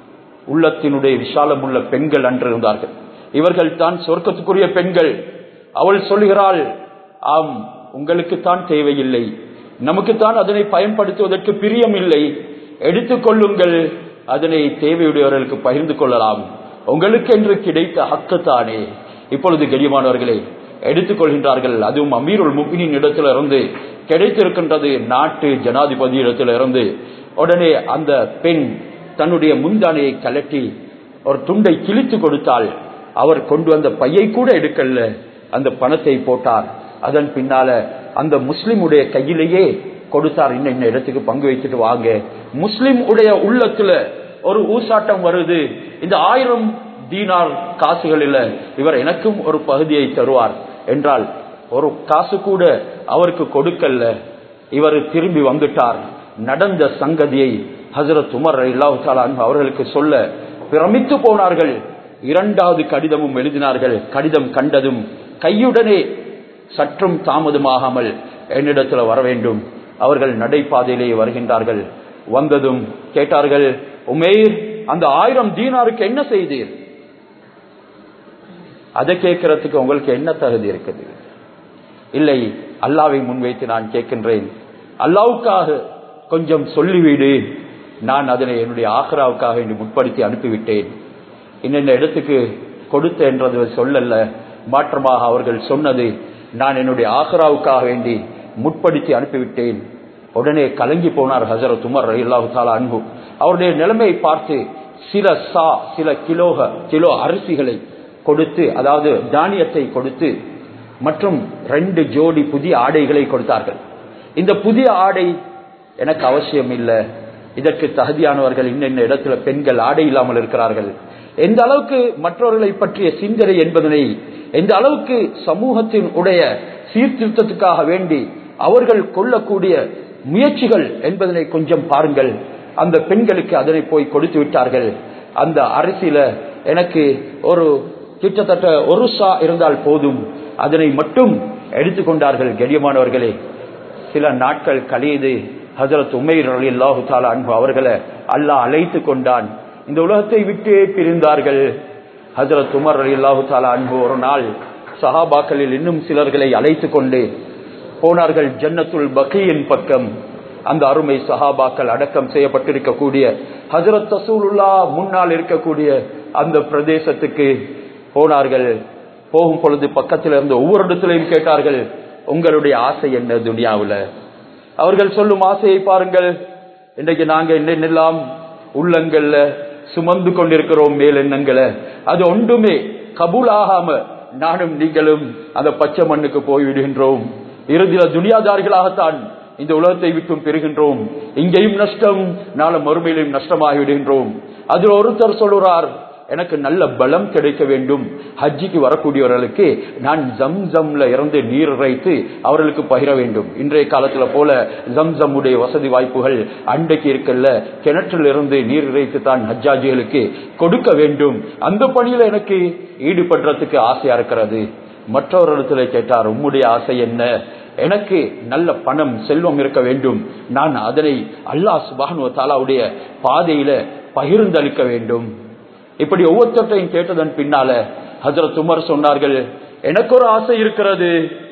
உள்ளத்தினுடைய விசாலம் உள்ள பெண்கள் அன்று இருந்தார்கள் இவர்கள் தான் சொர்க்கத்துக்குரிய பெண்கள் அவள் சொல்லுகிறாள் ஆம் உங்களுக்குத்தான் தேவையில்லை நமக்குத்தான் அதனை பயன்படுத்துவதற்கு பிரியம் இல்லை எடுத்துக்கொள்ளுங்கள் அதனை தேவையுடையவர்களுக்கு பகிர்ந்து கொள்ளலாம் உங்களுக்கு என்று கிடைத்த ஹக்குத்தானே இப்பொழுது கெடியமானவர்களே எடுத்துக்கொள்கின்றார்கள் அதுவும் அமீருல் முபினின் இடத்திலிருந்து கிடைத்திருக்கின்றது நாட்டு ஜனாதிபதி இடத்திலிருந்து உடனே அந்த பெண் தன்னுடைய முந்தானையை கலட்டி ஒரு துண்டை கிழித்து கொடுத்தால் அவர் கொண்டு வந்த பையை கூட எடுக்கல அந்த பணத்தை போட்டார் அதன் பின்னால அந்த முஸ்லிமுடைய கையிலேயே கொடுத்தார் இன்ன இன்ன இடத்துக்கு பங்கு வைத்துட்டு வாங்க முஸ்லிம் உடைய உள்ளத்துல ஒரு ஊசாட்டம் வருது இந்த ஆயிரம் தீனார் காசுகளில் இவர் எனக்கும் ஒரு பகுதியை தருவார் என்றால் ஒரு காசு கூட அவருக்கு கொடுக்கல இவர் திரும்பி வந்துட்டார் நடந்த சங்கதியை ஹசரத் உமர் இல்லாஹு அவர்களுக்கு சொல்ல பிரமித்து போனார்கள் இரண்டாவது கடிதமும் எழுதினார்கள் கடிதம் கண்டதும் கையுடனே சற்றும் தாமதமாகாமல் என்னிடத்தில் வர வேண்டும் அவர்கள் நடைபாதையிலேயே வருகின்றார்கள் வந்ததும் கேட்டார்கள் உமேர் அந்த ஆயிரம் தீனாருக்கு என்ன செய்தீர் அதை கேட்கறதுக்கு உங்களுக்கு என்ன தகுதி இருக்குது இல்லை அல்லாவை முன்வைத்து நான் கேட்கின்றேன் அல்லாவுக்காக கொஞ்சம் சொல்லிவிடு நான் அதனை என்னுடைய ஆக்ராவுக்காக என்று முற்படுத்தி அனுப்பிவிட்டேன் இன்னென்ன இடத்துக்கு கொடுத்த என்றது சொல்லல்ல மாற்றமாக அவர்கள் சொன்னது நான் என்னுடைய ஆக்ராவுக்காக வேண்டி முற்படுத்தி அனுப்பிவிட்டேன் உடனே கலங்கி போனார் ஹசரத் உமர் அல்லாஹு தாலா அன்பு அவருடைய நிலைமையை பார்த்து சில சா சில கிலோக கிலோ அரிசிகளை கொடுத்து அதாவது தானியத்தை கொடுத்து மற்றும் ரெண்டு ஜோடி புதிய ஆடைகளை கொடுத்தார்கள் இந்த புதிய ஆடை எனக்கு அவசியம் இல்லை இதற்கு தகுதியானவர்கள் இன்னென்ன இடத்துல பெண்கள் ஆடை இல்லாமல் இருக்கிறார்கள் எந்த அளவுக்கு மற்றவர்களை பற்றிய சிந்தனை என்பதனை எந்த அளவுக்கு சமூகத்தின் உடைய சீர்திருத்தத்துக்காக வேண்டி அவர்கள் கொள்ளக்கூடிய முயற்சிகள் என்பதனை கொஞ்சம் பாருங்கள் அந்த பெண்களுக்கு அதனை போய் கொடுத்து விட்டார்கள் அந்த அரிசியில எனக்கு ஒரு கிட்டத்தட்ட ஒரு சா இருந்தால் போதும் அதனை மட்டும் எடுத்துக்கொண்டார்கள் கெடியமானவர்களே சில நாட்கள் கழியது ஹசரத் உமைர் அலி அல்லாஹு தாலா அன்பு அவர்களை அல்லாஹ் அழைத்து கொண்டான் இந்த உலகத்தை விட்டே பிரிந்தார்கள் ஹசரத் உமர் அலி அல்லாஹு தாலா அன்பு ஒரு நாள் சஹாபாக்களில் இன்னும் சிலர்களை அழைத்து கொண்டு போனார்கள் ஜன்னத்துல் பக்கியின் பக்கம் அந்த அருமை சஹாபாக்கள் அடக்கம் செய்யப்பட்டிருக்கக்கூடிய ஹசரத் தசூலுல்லா முன்னால் இருக்கக்கூடிய அந்த பிரதேசத்துக்கு போனார்கள் போகும் பொழுது பக்கத்தில் இருந்து ஒவ்வொரு இடத்திலையும் கேட்டார்கள் உங்களுடைய ஆசை என்ன துனியாவில் அவர்கள் சொல்லும் ஆசையை பாருங்கள் இன்றைக்கு நாங்க என்னென்னலாம் உள்ளங்கள்ல சுமந்து கொண்டிருக்கிறோம் மேல் எண்ணங்களை அது ஒன்றுமே கபூல் ஆகாம நானும் நீங்களும் அந்த பச்சை மண்ணுக்கு போய் விடுகின்றோம் இறுதியில துனியாதாரிகளாகத்தான் இந்த உலகத்தை விட்டும் பெறுகின்றோம் இங்கேயும் நஷ்டம் நாளை மறுமையிலும் நஷ்டமாகி விடுகின்றோம் அதில் ஒருத்தர் சொல்லுறார் எனக்கு நல்ல பலம் கிடைக்க வேண்டும் ஹஜ்ஜிக்கு வரக்கூடியவர்களுக்கு நான் ஜம் ஜம்ல இருந்து நீர் இறைத்து அவர்களுக்கு பகிர வேண்டும் இன்றைய காலத்துல போல ஜம் ஜம்முடைய வசதி வாய்ப்புகள் அண்டைக்கு இருக்கல்ல கிணற்றில் இருந்து நீர் இறைத்து தான் ஹஜ்ஜாஜிகளுக்கு கொடுக்க வேண்டும் அந்த பணியில எனக்கு ஈடுபடுறதுக்கு ஆசையா இருக்கிறது மற்றொரு இடத்துல கேட்டார் உம்முடைய ஆசை என்ன எனக்கு நல்ல பணம் செல்வம் இருக்க வேண்டும் நான் அதனை அல்லாஹ் சுபானு தாலாவுடைய பாதையில பகிர்ந்தளிக்க வேண்டும் இப்படி ஒவ்வொருத்தையும் கேட்டதன் பின்னால ஹசரத் உமர் சொன்னார்கள் எனக்கு ஒரு ஆசை இருக்கிறது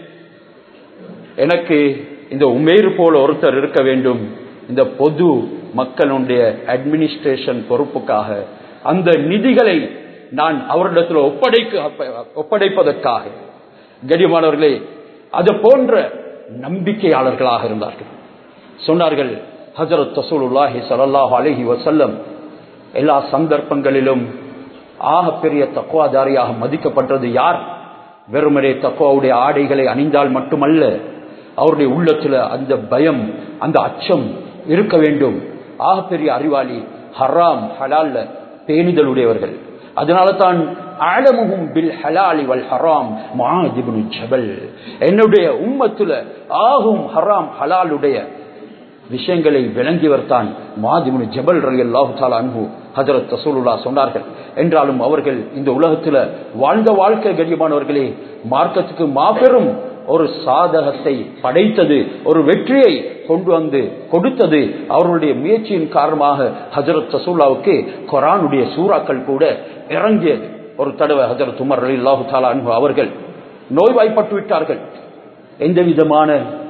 எனக்கு இந்த உமேர் போல ஒருத்தர் இருக்க வேண்டும் இந்த பொது மக்களுடைய அட்மினிஸ்ட்ரேஷன் பொறுப்புக்காக அந்த நிதிகளை நான் அவரிடத்தில் ஒப்படைக்க ஒப்படைப்பதற்காக கடியமானவர்களே அது போன்ற நம்பிக்கையாளர்களாக இருந்தார்கள் சொன்னார்கள் ஹசரத் தசூலுல்லாஹி சல்லாஹ் அலஹி வசல்லம் எல்லா சந்தர்ப்பங்களிலும் ஆக பெரிய தக்குவாதாரியாக மதிக்கப்பட்டது யார் வெறுமனே தக்குவாவுடைய ஆடைகளை அணிந்தால் மட்டுமல்ல அவருடைய உள்ளத்துல அந்த பயம் அந்த அச்சம் இருக்க வேண்டும் ஆக பெரிய அறிவாளி ஹராம் ஹலால்ல பேணிதலுடையவர்கள் அதனால தான் ஆலமுகும் பில் ஹலாலி வல் ஹராம் மாதிபுனு ஜபல் என்னுடைய உம்மத்துல ஆகும் ஹராம் ஹலாலுடைய விஷயங்களை விளங்கியவர் தான் மாதிமுனு ஜபல் ரலி அல்லாஹு தாலா அன்பு ஹசரத் தசூலுல்லா சொன்னார்கள் என்றாலும் அவர்கள் இந்த உலகத்துல வாழ்ந்த வாழ்க்கை கண்ணியமானவர்களே மார்க்கத்துக்கு மாபெரும் ஒரு சாதகத்தை படைத்தது ஒரு வெற்றியை கொண்டு வந்து கொடுத்தது அவர்களுடைய முயற்சியின் காரணமாக ஹசரத் தசூல்லாவுக்கு கொரானுடைய சூறாக்கள் கூட இறங்கியது ஒரு தடவை ஹசரத் உமர் அலி அல்லாஹு தாலா அன்பு அவர்கள் நோய்வாய்ப்பட்டு விட்டார்கள் எந்த விதமான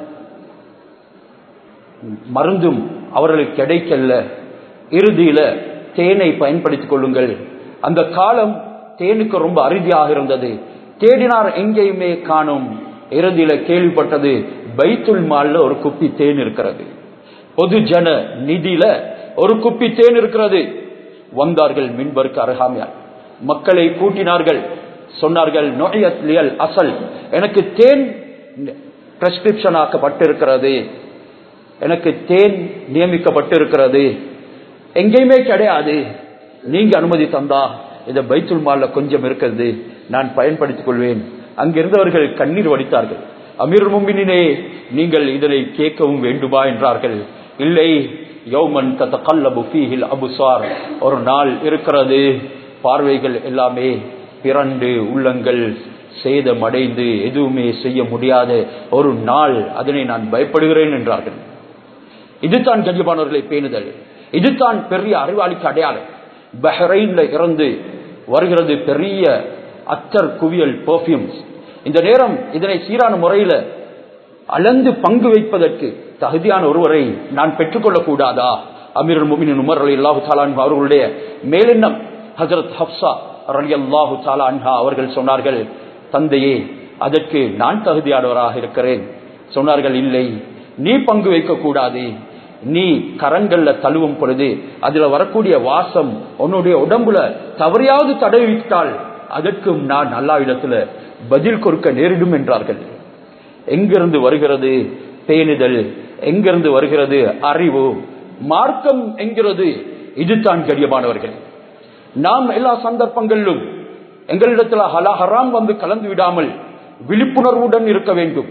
மருந்தும் அவர்களுக்கு கிடைக்கல இறுதியில தேனை பயன்படுத்திக் கொள்ளுங்கள் அந்த காலம் தேனுக்கு ரொம்ப அறுதியாக இருந்தது தேடினார் எங்கேயுமே காணும் இறுதியில கேள்விப்பட்டது பைத்துல் மால்ல ஒரு குப்பி தேன் இருக்கிறது பொது ஜன நிதியில ஒரு குப்பி தேன் இருக்கிறது வந்தார்கள் மின்பருக்கு அருகாமையால் மக்களை கூட்டினார்கள் சொன்னார்கள் நோயத்லியல் அசல் எனக்கு தேன் பிரெஸ்கிரிப்ஷன் ஆக்கப்பட்டிருக்கிறது எனக்கு தேன் நியமிக்கப்பட்டிருக்கிறது எங்கேயுமே கிடையாது நீங்க அனுமதி தந்தா இந்த பைத்துல் மால்ல கொஞ்சம் இருக்கிறது நான் பயன்படுத்திக் கொள்வேன் அங்கிருந்தவர்கள் கண்ணீர் வடித்தார்கள் அமீர் மும்பினே நீங்கள் இதனை கேட்கவும் வேண்டுமா என்றார்கள் இல்லை யௌமன் தத்தகல்லபு ஃபீஹில் அபுசார் ஒரு நாள் இருக்கிறது பார்வைகள் எல்லாமே பிறண்டு உள்ளங்கள் சேதமடைந்து எதுவுமே செய்ய முடியாத ஒரு நாள் அதனை நான் பயப்படுகிறேன் என்றார்கள் இதுதான் கஞ்சபானவர்களை பேணுதல் இதுதான் பெரிய அறிவாளிக்கு அடையாளம் பஹ்ரைன்ல இருந்து வருகிறது பெரிய அத்தர் குவியல் பெர்ஃபியூம்ஸ் இந்த நேரம் இதனை சீரான முறையில அளந்து பங்கு வைப்பதற்கு தகுதியான ஒருவரை நான் பெற்றுக்கொள்ளக் கூடாதா அமீர் முமின் உமர் அலி அல்லாஹு தாலான் அவர்களுடைய மேலெண்ணம் ஹசரத் ஹப்சா அலி அல்லாஹு தாலான்ஹா அவர்கள் சொன்னார்கள் தந்தையே அதற்கு நான் தகுதியானவராக இருக்கிறேன் சொன்னார்கள் இல்லை நீ பங்கு வைக்க கூடாது நீ கரங்கள்ல தழுவும் பொழுது அதுல வரக்கூடிய வாசம் உன்னுடைய உடம்புல தவறையாவது தடவிவிட்டால் அதற்கும் நான் அல்லா இடத்துல பதில் கொடுக்க நேரிடும் என்றார்கள் எங்கிருந்து வருகிறது பேணுதல் எங்கிருந்து வருகிறது அறிவு மார்க்கம் என்கிறது இதுதான் கரியமானவர்கள் நாம் எல்லா சந்தர்ப்பங்களிலும் எங்களிடத்தில் ஹலா ஹராம் வந்து கலந்து விடாமல் விழிப்புணர்வுடன் இருக்க வேண்டும்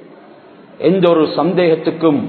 எந்த ஒரு சந்தேகத்துக்கும்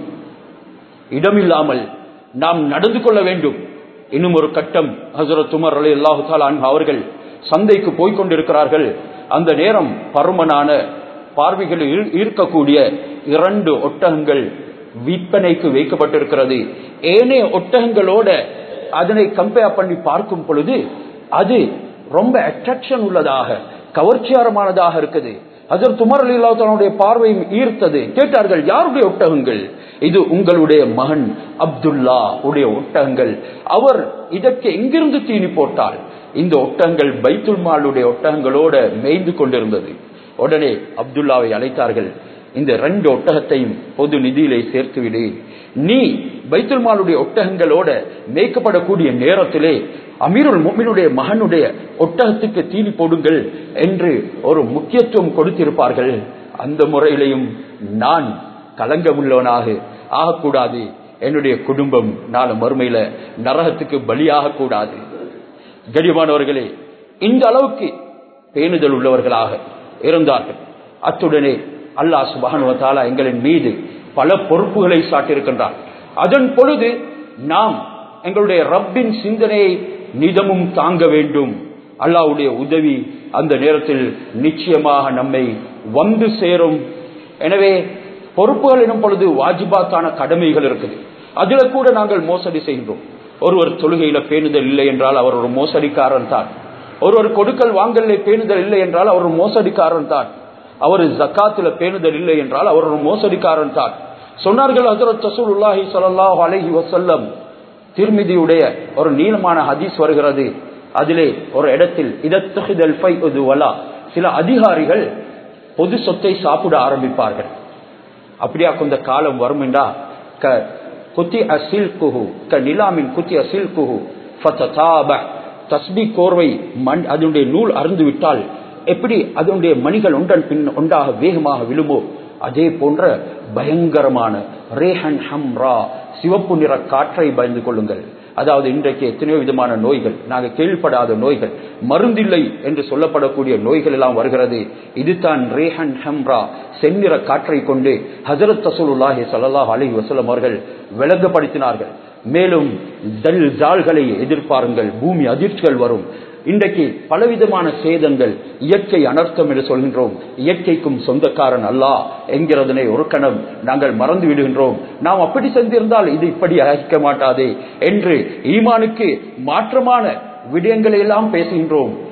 இடமில்லாமல் நாம் நடந்து கொள்ள வேண்டும் இன்னும் ஒரு கட்டம் ஹசரத் உமர் அலி அல்லாஹு அவர்கள் சந்தைக்கு போய்கொண்டிருக்கிறார்கள் அந்த நேரம் பருமனான பார்வைகள் ஈர்க்கக்கூடிய இரண்டு ஒட்டகங்கள் விற்பனைக்கு வைக்கப்பட்டிருக்கிறது ஏனைய ஒட்டகங்களோட அதனை கம்பேர் பண்ணி பார்க்கும் பொழுது அது ரொம்ப அட்ராக்ஷன் உள்ளதாக கவர்ச்சியாரமானதாக இருக்குது அதர் துமர் அலி அல்லாவுடைய பார்வையும் ஈர்த்தது கேட்டார்கள் யாருடைய ஒட்டகங்கள் இது உங்களுடைய மகன் அப்துல்லா உடைய ஒட்டகங்கள் அவர் இதற்கு எங்கிருந்து தீனி போட்டால் இந்த ஒட்டகங்கள் பைத்துல் மாலுடைய ஒட்டகங்களோட மேய்ந்து கொண்டிருந்தது உடனே அப்துல்லாவை அழைத்தார்கள் இந்த ரெண்டு ஒட்டகத்தையும் பொது நிதியிலே சேர்த்துவிடு நீ பைத்துல் மாலுடைய ஒட்டகங்களோட மேய்க்கப்படக்கூடிய நேரத்திலே அமீருல் முமினுடைய மகனுடைய ஒட்டகத்துக்கு தீனி போடுங்கள் என்று ஒரு முக்கியத்துவம் கொடுத்திருப்பார்கள் அந்த முறையிலையும் நான் கலங்கமுள்ளவனாக ஆகக்கூடாது என்னுடைய குடும்பம் நாள மறுமையில நரகத்துக்கு பலியாக கூடாது கடிமானவர்களே இந்த அளவுக்கு பேணுதல் உள்ளவர்களாக இருந்தார்கள் அத்துடனே அல்லாஹ் சுபானுவத்தாலா எங்களின் மீது பல பொறுப்புகளை சாட்டியிருக்கின்றார் அதன் பொழுது நாம் எங்களுடைய ரப்பின் சிந்தனையை நிதமும் தாங்க வேண்டும் அல்லாவுடைய உதவி அந்த நேரத்தில் நிச்சயமாக நம்மை வந்து சேரும் எனவே பொறுப்புகள் எனும் பொழுது வாஜிபாத்தான கடமைகள் இருக்குது அதுல கூட நாங்கள் மோசடி செய்கின்றோம் ஒருவர் தொழுகையில பேணுதல் இல்லை என்றால் அவர் ஒரு மோசடிக்காரன் தான் ஒருவர் கொடுக்கல் வாங்கல பேணுதல் இல்லை என்றால் அவர் ஒரு மோசடிக்காரன் தான் அவர் ஜக்காத்துல பேணுதல் இல்லை என்றால் அவர் ஒரு மோசடிக்காரன் தான் சொன்னார்கள் ஹசரத் ரசூலுல்லாஹி ஸல்லல்லாஹு அலைஹி வஸல்லம் திருமிதியுடைய ஒரு நீளமான ஹதீஸ் வருகிறது அதிலே ஒரு இடத்தில் இதத்தஹிதல் ஃபைஉது வலா சில அதிகாரிகள் பொது சொத்தை சாப்பிட ஆரம்பிப்பார்கள் அப்படியா கொஞ்ச காலம் வரும் என்றா க குத்தி அசில் குஹு க நிலாமின் குத்தி அசில் குஹு ஃபததாப தஸ்பி கோர்வை மண் அதனுடைய நூல் அருந்து விட்டால் எப்படி அதனுடைய மணிகள் ஒன்றன் பின் ஒன்றாக வேகமாக விழுமோ அதே போன்ற பயங்கரமான ரேஹன் ஹம்ரா சிவப்பு நிற காற்றை பயந்து கொள்ளுங்கள் அதாவது இன்றைக்கு எத்தனையோ விதமான நோய்கள் நாங்கள் கேள்விப்படாத நோய்கள் மருந்தில்லை என்று சொல்லப்படக்கூடிய நோய்கள் எல்லாம் வருகிறது இதுதான் ரேஹன் ஹம்ரா செந்நிற காற்றை கொண்டு ஹசரத் தசூலுல்லாஹி சல்லாஹ் அலி வசலம் அவர்கள் விளங்கப்படுத்தினார்கள் மேலும் தல் ஜால்களை எதிர்பாருங்கள் பூமி அதிர்ச்சிகள் வரும் இன்றைக்கு பலவிதமான சேதங்கள் இயற்கை அனர்த்தம் என்று சொல்கின்றோம் இயற்கைக்கும் சொந்தக்காரன் அல்லா என்கிறதனை ஒரு கணம் நாங்கள் மறந்து விடுகின்றோம் நாம் அப்படி சென்றிருந்தால் இது இப்படி அழைக்க மாட்டாதே என்று ஈமானுக்கு மாற்றமான விடயங்களை எல்லாம் பேசுகின்றோம்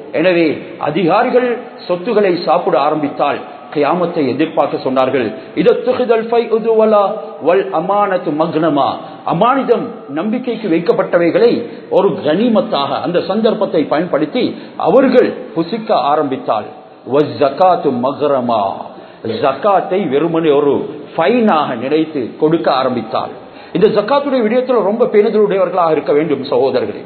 எனவே அதிகாரிகள் சொத்துக்களை சாப்பிட ஆரம்பித்தால் கியாமத்தை எதிர்பார்க்க சொன்னார்கள் அமானத்து மக்னமா அமானிதம் நம்பிக்கைக்கு வைக்கப்பட்டவைகளை ஒரு கனிமத்தாக அந்த சந்தர்ப்பத்தை பயன்படுத்தி அவர்கள் புசிக்க ஆரம்பித்தால் மகரமா ஜக்காத்தை வெறுமனே ஒரு ஃபைனாக நினைத்து கொடுக்க ஆரம்பித்தால் இந்த ஜக்காத்துடைய விடயத்தில் ரொம்ப பேணுதலுடையவர்களாக இருக்க வேண்டும் சகோதரர்களே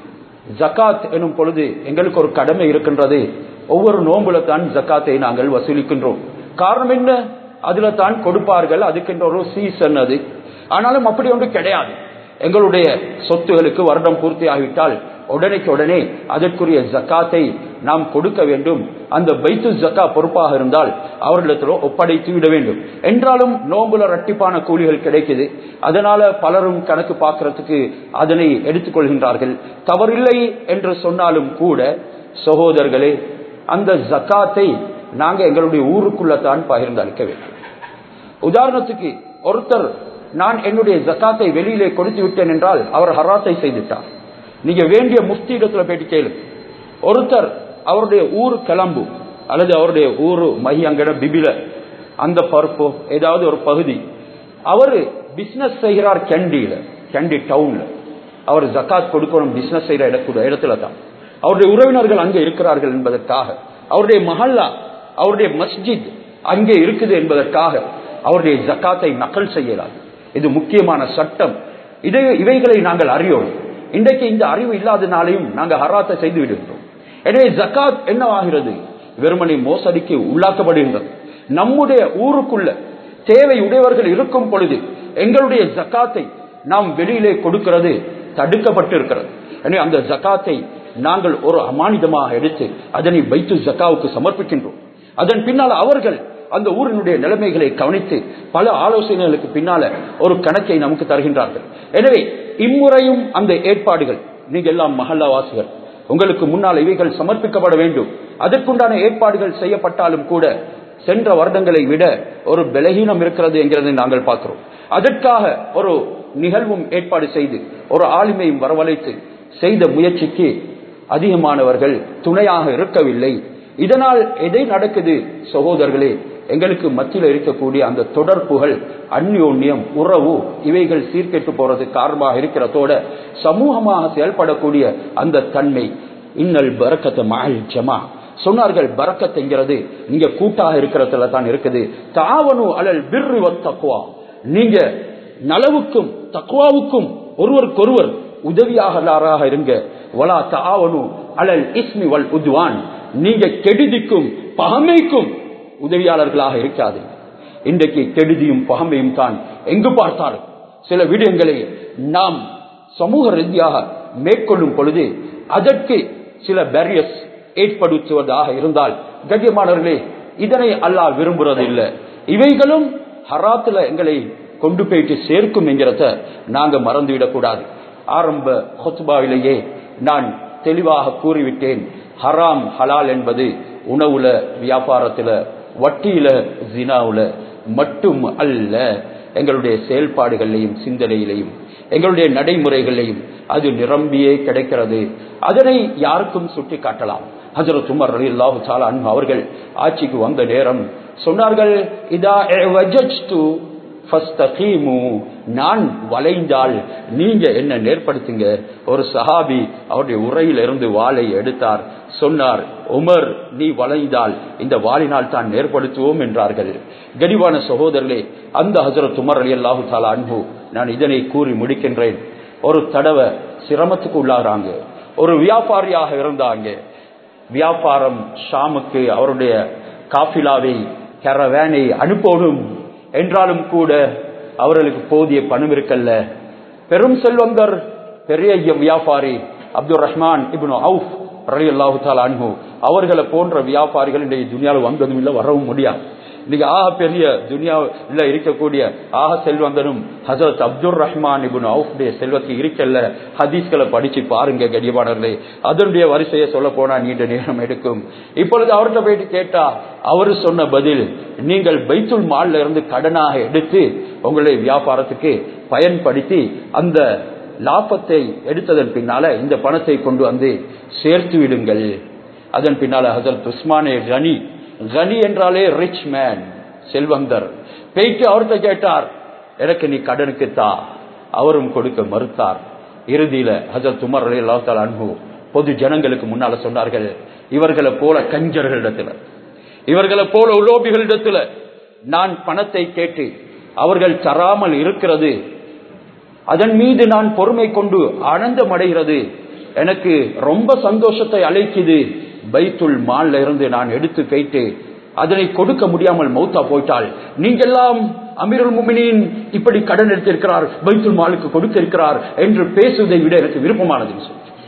ஜக்காத் எனும் பொழுது எங்களுக்கு ஒரு கடமை இருக்கின்றது ஒவ்வொரு நோம்புல தான் ஜக்காத்தை நாங்கள் வசூலிக்கின்றோம் காரணம் என்ன அதுல தான் கொடுப்பார்கள் அதுக்கென்ற ஒரு சீசன் அது ஆனாலும் அப்படி ஒன்று கிடையாது எங்களுடைய சொத்துகளுக்கு வருடம் பூர்த்தி ஆகிவிட்டால் உடனேக்கு உடனே அதற்குரிய ஜக்காத்தை நாம் கொடுக்க வேண்டும் அந்த பைத்து ஜக்கா பொறுப்பாக இருந்தால் அவர்களிடத்திலோ ஒப்படைத்து விட வேண்டும் என்றாலும் நோம்புல ரட்டிப்பான கூலிகள் கிடைக்குது அதனால பலரும் கணக்கு பார்க்கறதுக்கு அதனை எடுத்துக்கொள்கின்றார்கள் தவறில்லை என்று சொன்னாலும் கூட சகோதரர்களே அந்த ஜக்காத்தை நாங்க எங்களுடைய ஊருக்குள்ளத்தான் பகிர்ந்து அளிக்க வேண்டும் உதாரணத்துக்கு ஒருத்தர் நான் என்னுடைய ஜக்காத்தை வெளியிலே கொடுத்து விட்டேன் என்றால் அவர் ஹராத்தை செய்துட்டார் நீங்க வேண்டிய முஃப்தி இடத்துல போயிட்டு கேளு ஒருத்தர் அவருடைய ஊர் கிளம்பு அல்லது அவருடைய ஊரு மையங்கட பிபில அந்த பருப்போ ஏதாவது ஒரு பகுதி அவரு பிசினஸ் செய்கிறார் கேண்டியில கேண்டி டவுன்ல அவர் ஜக்காத் கொடுக்கணும் பிசினஸ் செய்யற இடத்துல இடத்துல தான் அவருடைய உறவினர்கள் அங்கே இருக்கிறார்கள் என்பதற்காக அவருடைய மஹல்லா அவருடைய மஸ்ஜித் அங்கே இருக்குது என்பதற்காக அவருடைய ஜக்காத்தை நக்கல் செய்யலாம் இது முக்கியமான சட்டம் இதை இவைகளை நாங்கள் அறியோம் இன்றைக்கு இந்த அறிவு இல்லாதனாலையும் நாங்கள் ஹராத்தை செய்து விடுகின்றோம் எனவே ஜக்காத் என்னவாகிறது வெறுமனை மோசடிக்கு உள்ளாக்கப்படுகின்றது நம்முடைய ஊருக்குள்ள தேவை உடையவர்கள் இருக்கும் பொழுது எங்களுடைய ஜக்காத்தை நாம் வெளியிலே கொடுக்கிறது தடுக்கப்பட்டு இருக்கிறது எனவே அந்த ஜக்காத்தை நாங்கள் ஒரு அமானிதமாக எடுத்து அதனை வைத்து ஜக்காவுக்கு சமர்ப்பிக்கின்றோம் அதன் பின்னால் அவர்கள் அந்த ஊரினுடைய நிலைமைகளை கவனித்து பல ஆலோசனைகளுக்கு பின்னால ஒரு கணக்கை நமக்கு தருகின்றார்கள் எனவே இம்முறையும் அந்த ஏற்பாடுகள் நீங்க எல்லாம் மஹல்லாவாசிகள் உங்களுக்கு முன்னால் இவைகள் சமர்ப்பிக்கப்பட வேண்டும் அதற்குண்டான ஏற்பாடுகள் செய்யப்பட்டாலும் கூட சென்ற வருடங்களை விட ஒரு பலகீனம் இருக்கிறது என்கிறதை நாங்கள் பார்க்கிறோம் அதற்காக ஒரு நிகழ்வும் ஏற்பாடு செய்து ஒரு ஆளுமையும் வரவழைத்து செய்த முயற்சிக்கு அதிகமானவர்கள் துணையாக இருக்கவில்லை இதனால் எதை நடக்குது சகோதரர்களே எங்களுக்கு மத்தியில் இருக்கக்கூடிய அந்த தொடர்புகள் அந்யோன்யம் உறவு இவைகள் சீர்கெட்டு போறது காரணமாக இருக்கிறதோட சமூகமாக செயல்படக்கூடிய அந்த தன்மை இன்னல் பறக்கத்தை மால் ஜமா சொன்னார்கள் பறக்கத்துங்கிறது நீங்க கூட்டாக இருக்கிறதுல தான் இருக்குது தாவனு அலல் பிர்ரு தக்குவா நீங்க நலவுக்கும் தக்குவாவுக்கும் ஒருவருக்கொருவர் உதவியாகலாராக இருங்க வலா தாவனு அலல் இஸ்மி வல் உத்வான் நீங்க கெடுதிக்கும் பகமைக்கும் உதவியாளர்களாக இருக்காது இன்றைக்கு கெடுதியும் பகமையும் தான் எங்கு பார்த்தாலும் சில விடயங்களை நாம் சமூக ரீதியாக மேற்கொள்ளும் பொழுது அதற்கு சில பேரியர்ஸ் ஏற்படுத்துவதாக இருந்தால் கண்ணியமானவர்களே இதனை அல்லாஹ் விரும்புறது இல்லை இவைகளும் ஹராத்துல எங்களை கொண்டு போயிட்டு சேர்க்கும் என்கிறத நாங்க மறந்துவிடக் கூடாது ஆரம்ப ஹொத்பாவிலேயே நான் தெளிவாக கூறிவிட்டேன் ஹராம் ஹலால் என்பது உணவுல வியாபாரத்துல வட்டியில ஜினாவுல மட்டும் அல்ல எங்களுடைய செயல்பாடுகளிலையும் சிந்தனையிலையும் எங்களுடைய நடைமுறைகளையும் அது நிரம்பியே கிடைக்கிறது அதனை யாருக்கும் சுட்டி காட்டலாம் ஹசரத் உமர் அலி அல்லாஹு சாலான் அவர்கள் ஆட்சிக்கு வந்த நேரம் சொன்னார்கள் இதா நான் வளைந்தால் நீங்க என்ன நேர்படுத்துங்க ஒரு சஹாபி அவருடைய உரையிலிருந்து வாளை எடுத்தார் சொன்னார் உமர் நீ வளைந்தால் இந்த வாளினால் தான் நேர்படுத்துவோம் என்றார்கள் கனிவான சகோதரர்களே அந்த ஹசரத் உமர் அலி அல்லாஹு தாலா அன்பு நான் இதனை கூறி முடிக்கின்றேன் ஒரு தடவை சிரமத்துக்கு உள்ளாகிறாங்க ஒரு வியாபாரியாக இருந்தாங்க வியாபாரம் ஷாமுக்கு அவருடைய காஃபிலாவை கரவேனை அனுப்பணும் என்றாலும் கூட அவர்களுக்கு போதிய பணம் இருக்கல்ல பெரும் செல்வந்தர் பெரிய வியாபாரி அப்துல் ரஹ்மான் இப்னு அவுஃப் ரலி அல்லாஹு தாலா அன்ஹு அவர்களை போன்ற வியாபாரிகள் இன்றைய துனியாவில் வந்ததும் இல்லை வரவும் முடியாது இன்னைக்கு ஆக பெரிய துனியாவில் இருக்கக்கூடிய ஆக செல்வந்தனும் ஹசரத் அப்துல் ரஹ்மான் இபுன் அவுஃபுடைய செல்வத்தை இருக்கல்ல ஹதீஸ்களை படிச்சு பாருங்க கடியபாடர்களே அதனுடைய வரிசையை சொல்ல போனா நீண்ட நேரம் எடுக்கும் இப்பொழுது அவர்கிட்ட போயிட்டு கேட்டா அவரு சொன்ன பதில் நீங்கள் பைத்துல் மால்ல இருந்து கடனாக எடுத்து உங்களுடைய வியாபாரத்துக்கு பயன்படுத்தி அந்த லாபத்தை எடுத்ததன் பின்னால இந்த பணத்தை கொண்டு வந்து சேர்த்து விடுங்கள் அதன் பின்னால ஹசரத் உஸ்மானே கனி கனி என்றாலே ரிச் மேன் செல்வந்தர் போயிட்டு அவர்கிட்ட கேட்டார் எனக்கு நீ கடனுக்கு தா அவரும் கொடுக்க மறுத்தார் இறுதியில ஹசரத் உமர் அலி அல்லாஹால அன்பு பொது ஜனங்களுக்கு முன்னால சொன்னார்கள் இவர்களை போல கஞ்சர்களிடத்துல இவர்களை போல உலோபிகளிடத்துல நான் பணத்தை கேட்டு அவர்கள் தராமல் இருக்கிறது அதன் மீது நான் பொறுமை கொண்டு ஆனந்தம் அடைகிறது எனக்கு ரொம்ப சந்தோஷத்தை அழைக்குது பைத்துல் மால்ல இருந்து நான் எடுத்து போயிட்டு அதனை கொடுக்க முடியாமல் மௌத்தா போயிட்டால் நீங்கெல்லாம் அமீருல் முமினின் இப்படி கடன் எடுத்திருக்கிறார் பைத்துல் மாலுக்கு கொடுக்க இருக்கிறார் என்று பேசுவதை விட எனக்கு விருப்பமானது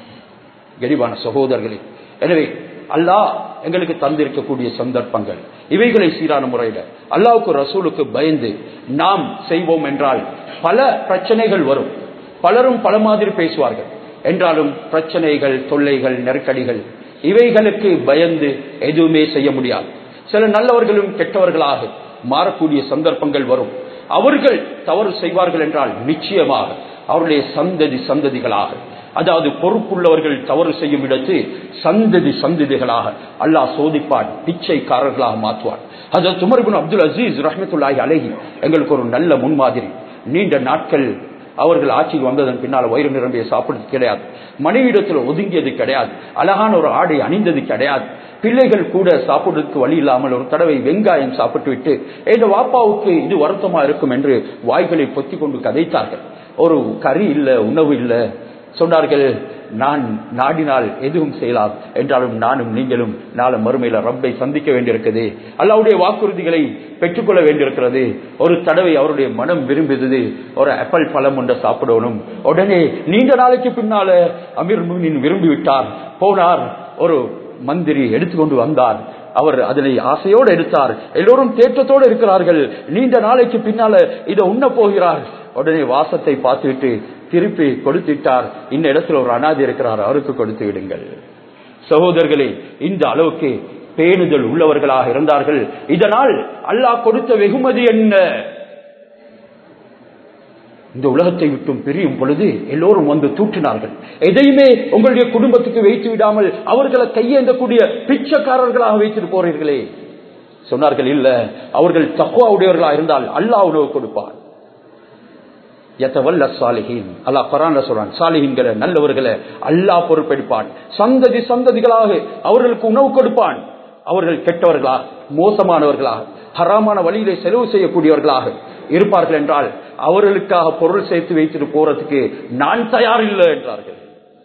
கரிவான சகோதரர்களே எனவே அல்லாஹ் எங்களுக்கு தந்திருக்கக்கூடிய சந்தர்ப்பங்கள் இவைகளை சீரான முறையில் அல்லாவுக்கு ரசூலுக்கு பயந்து நாம் செய்வோம் என்றால் பல பிரச்சனைகள் வரும் பலரும் பல மாதிரி பேசுவார்கள் என்றாலும் பிரச்சனைகள் தொல்லைகள் நெருக்கடிகள் இவைகளுக்கு பயந்து எதுவுமே செய்ய முடியாது சில நல்லவர்களும் கெட்டவர்களாக மாறக்கூடிய சந்தர்ப்பங்கள் வரும் அவர்கள் தவறு செய்வார்கள் என்றால் நிச்சயமாக அவருடைய சந்ததி சந்ததிகளாக அதாவது பொறுப்புள்ளவர்கள் தவறு செய்யும் இடத்து சந்ததி சந்ததிகளாக அல்லாஹ் சோதிப்பான் பிச்சைக்காரர்களாக மாற்றுவான் அது துமர்பின் அப்துல் அசீஸ் ரஹமத்துல்லாஹி அலஹி எங்களுக்கு ஒரு நல்ல முன்மாதிரி நீண்ட நாட்கள் அவர்கள் ஆட்சிக்கு வந்ததன் பின்னால் வயிறு நிரம்பிய சாப்பிடுறது கிடையாது மனைவிடத்தில் ஒதுங்கியது கிடையாது அழகான ஒரு ஆடை அணிந்தது கிடையாது பிள்ளைகள் கூட சாப்பிடுறதுக்கு வழி இல்லாமல் ஒரு தடவை வெங்காயம் சாப்பிட்டு விட்டு எங்க வாப்பாவுக்கு இது வருத்தமா இருக்கும் என்று வாய்களை பொத்தி கொண்டு கதைத்தார்கள் ஒரு கறி இல்ல உணவு இல்ல சொன்னார்கள் நான் நாடினால் எதுவும் செய்யலாம் என்றாலும் நானும் நீங்களும் நாளை மறுமையில ரப்பை சந்திக்க வேண்டியிருக்கிறது அல்லாவுடைய வாக்குறுதிகளை பெற்றுக்கொள்ள வேண்டியிருக்கிறது ஒரு தடவை அவருடைய மனம் விரும்பியது ஒரு ஆப்பிள் பழம் ஒன்றை சாப்பிடணும் உடனே நீண்ட நாளைக்கு பின்னால அமீர் முனின் விரும்பி விட்டார் போனார் ஒரு மந்திரி எடுத்துக்கொண்டு வந்தார் அவர் அதனை ஆசையோடு எடுத்தார் எல்லோரும் தேற்றத்தோடு இருக்கிறார்கள் நீண்ட நாளைக்கு பின்னால இதை உண்ண போகிறார் உடனே வாசத்தை பார்த்துவிட்டு திருப்பி கொடுத்துட்டார் இந்த இடத்துல ஒரு அனாதி இருக்கிறார் அவருக்கு கொடுத்து விடுங்கள் சகோதரர்களே இந்த அளவுக்கு பேணுதல் உள்ளவர்களாக இருந்தார்கள் இதனால் அல்லாஹ் கொடுத்த வெகுமதி என்ன இந்த உலகத்தை விட்டும் பிரியும் பொழுது எல்லோரும் வந்து தூற்றினார்கள் எதையுமே உங்களுடைய குடும்பத்துக்கு வைத்து விடாமல் அவர்களை கையேந்தக்கூடிய பிச்சைக்காரர்களாக வைத்துட்டு போறீர்களே சொன்னார்கள் இல்ல அவர்கள் தக்குவா உடையவர்களாக இருந்தால் அல்லாஹ் உணவு கொடுப்பார் எத்தவல்ல சாலிஹீன் அல்லாஹ் பரான்ல சொல்றான் சாலிஹீன்களை நல்லவர்களை அல்லாஹ் பொறுப்பெடுப்பான் சந்ததி சந்ததிகளாக அவர்களுக்கு உணவு கொடுப்பான் அவர்கள் கெட்டவர்களாக மோசமானவர்களாக ஹராமான வழியிலே செலவு செய்யக்கூடியவர்களாக இருப்பார்கள் என்றால் அவர்களுக்காக பொருள் சேர்த்து வைத்துட்டு போறதுக்கு நான் தயார் இல்லை என்றார்கள்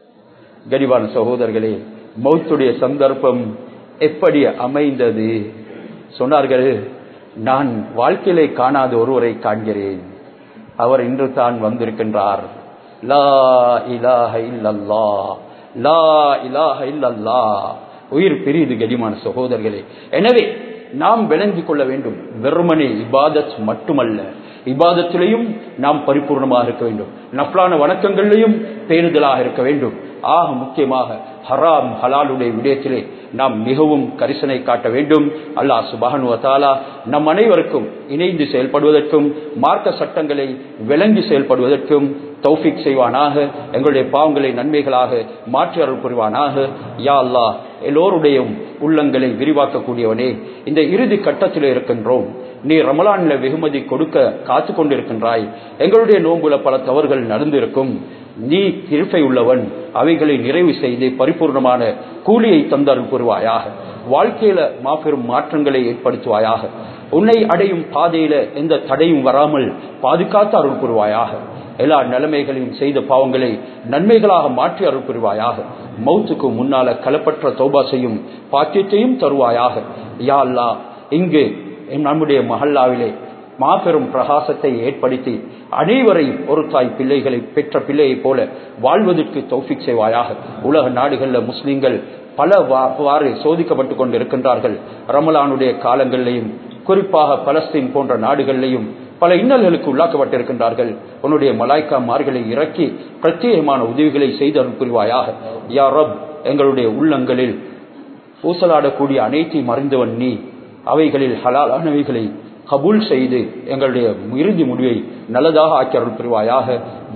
கரிவான சகோதரர்களே மௌத்துடைய சந்தர்ப்பம் எப்படி அமைந்தது சொன்னார்கள் நான் வாழ்க்கையிலே காணாத ஒருவரை காண்கிறேன் அவர் இன்று தான் வந்திருக்கின்றார் லா இலாஹ இல்லல்லா லா இலாஹ இல்லல்லா உயிர் பெரியது கடிமான சகோதரர்களே எனவே நாம் விளங்கிக் கொள்ள வேண்டும் வெறுமனே இபாதத் மட்டுமல்ல இபாதத்திலையும் நாம் பரிபூர்ணமாக இருக்க வேண்டும் நப்லான வணக்கங்களிலையும் பேணுதலாக இருக்க வேண்டும் ஆக முக்கியமாக ஹராம் ஹலாலுடைய விடயத்திலே நாம் மிகவும் கரிசனை காட்ட வேண்டும் அல்லாஹ் சுபானுவத்தாலா நம் அனைவருக்கும் இணைந்து செயல்படுவதற்கும் மார்க்க சட்டங்களை விளங்கி செயல்படுவதற்கும் தௌஃபிக் செய்வானாக எங்களுடைய பாவங்களை நன்மைகளாக மாற்றி அருள் புரிவானாக யா அல்லாஹ் எல்லோருடைய உள்ளங்களை விரிவாக்கக்கூடியவனே இந்த இறுதி கட்டத்தில் இருக்கின்றோம் நீ ரமலான்ல வெகுமதி கொடுக்க காத்து கொண்டிருக்கின்றாய் எங்களுடைய நோன்புல பல தவறுகள் நடந்திருக்கும் நீ கிருப்பை உள்ளவன் அவைகளை நிறைவு செய்து பரிபூர்ணமான கூலியை தந்தருள் புரிவாயாக வாழ்க்கையில மாபெரும் மாற்றங்களை ஏற்படுத்துவாயாக உன்னை அடையும் பாதையில எந்த தடையும் வராமல் பாதுகாத்து அருள் புரிவாயாக எல்லா நிலைமைகளையும் செய்த பாவங்களை நன்மைகளாக மாற்றி அருள் புரிவாயாக மௌத்துக்கு முன்னால களப்பற்ற தௌபா செய்யும் பாக்கியத்தையும் தருவாயாக யா அல்லா இங்கு நம்முடைய மஹல்லாவிலே மாபெரும் பிரகாசத்தை ஏற்படுத்தி அனைவரையும் ஒரு தாய் பிள்ளைகளை பெற்ற பிள்ளையைப் போல வாழ்வதற்கு தௌஃபிக் செய்வாயாக உலக நாடுகளில் முஸ்லிம்கள் பல வாறு சோதிக்கப்பட்டுக் கொண்டு இருக்கின்றார்கள் ரமலானுடைய காலங்களிலையும் குறிப்பாக பலஸ்தீன் போன்ற நாடுகளிலையும் பல இன்னல்களுக்கு உள்ளாக்கப்பட்டிருக்கின்றார்கள் உன்னுடைய மலாய்க்கா மார்களை இறக்கி பிரத்யேகமான உதவிகளை செய்து அருள் புரிவாயாக யா ரப் எங்களுடைய உள்ளங்களில் ஊசலாடக்கூடிய அனைத்தையும் அறிந்தவன் நீ அவைகளில் ஹலாலானவைகளை கபூல் செய்து எங்களுடைய இறுதி முடிவை நல்லதாக ஆக்கி அருள் புரிவாயாக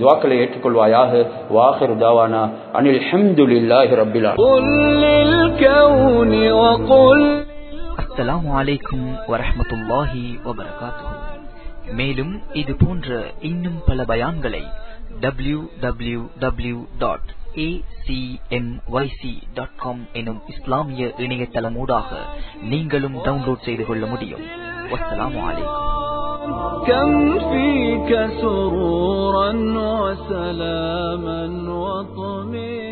துவாக்களை ஏற்றுக்கொள்வாயாக வாஹிர் தாவானா அனில் ஹம்துலில்லாஹி ரப்பில் ஆலமீன் قل للكون وقل அஸ்ஸலாமு அலைக்கும் வரஹ்மத்துல்லாஹி வபரகாத்துஹு மேலும் இது போன்ற இன்னும் பல பயான்களை டபிள்யூ டபிள்யூ டபிள்யூ டாட் எனும் இஸ்லாமிய இணையதளமூடாக நீங்களும் டவுன்லோட் செய்து கொள்ள முடியும் வஸ்ஸலாமு அலைக்கும் كم فيك سرورا وسلاما وطمئنا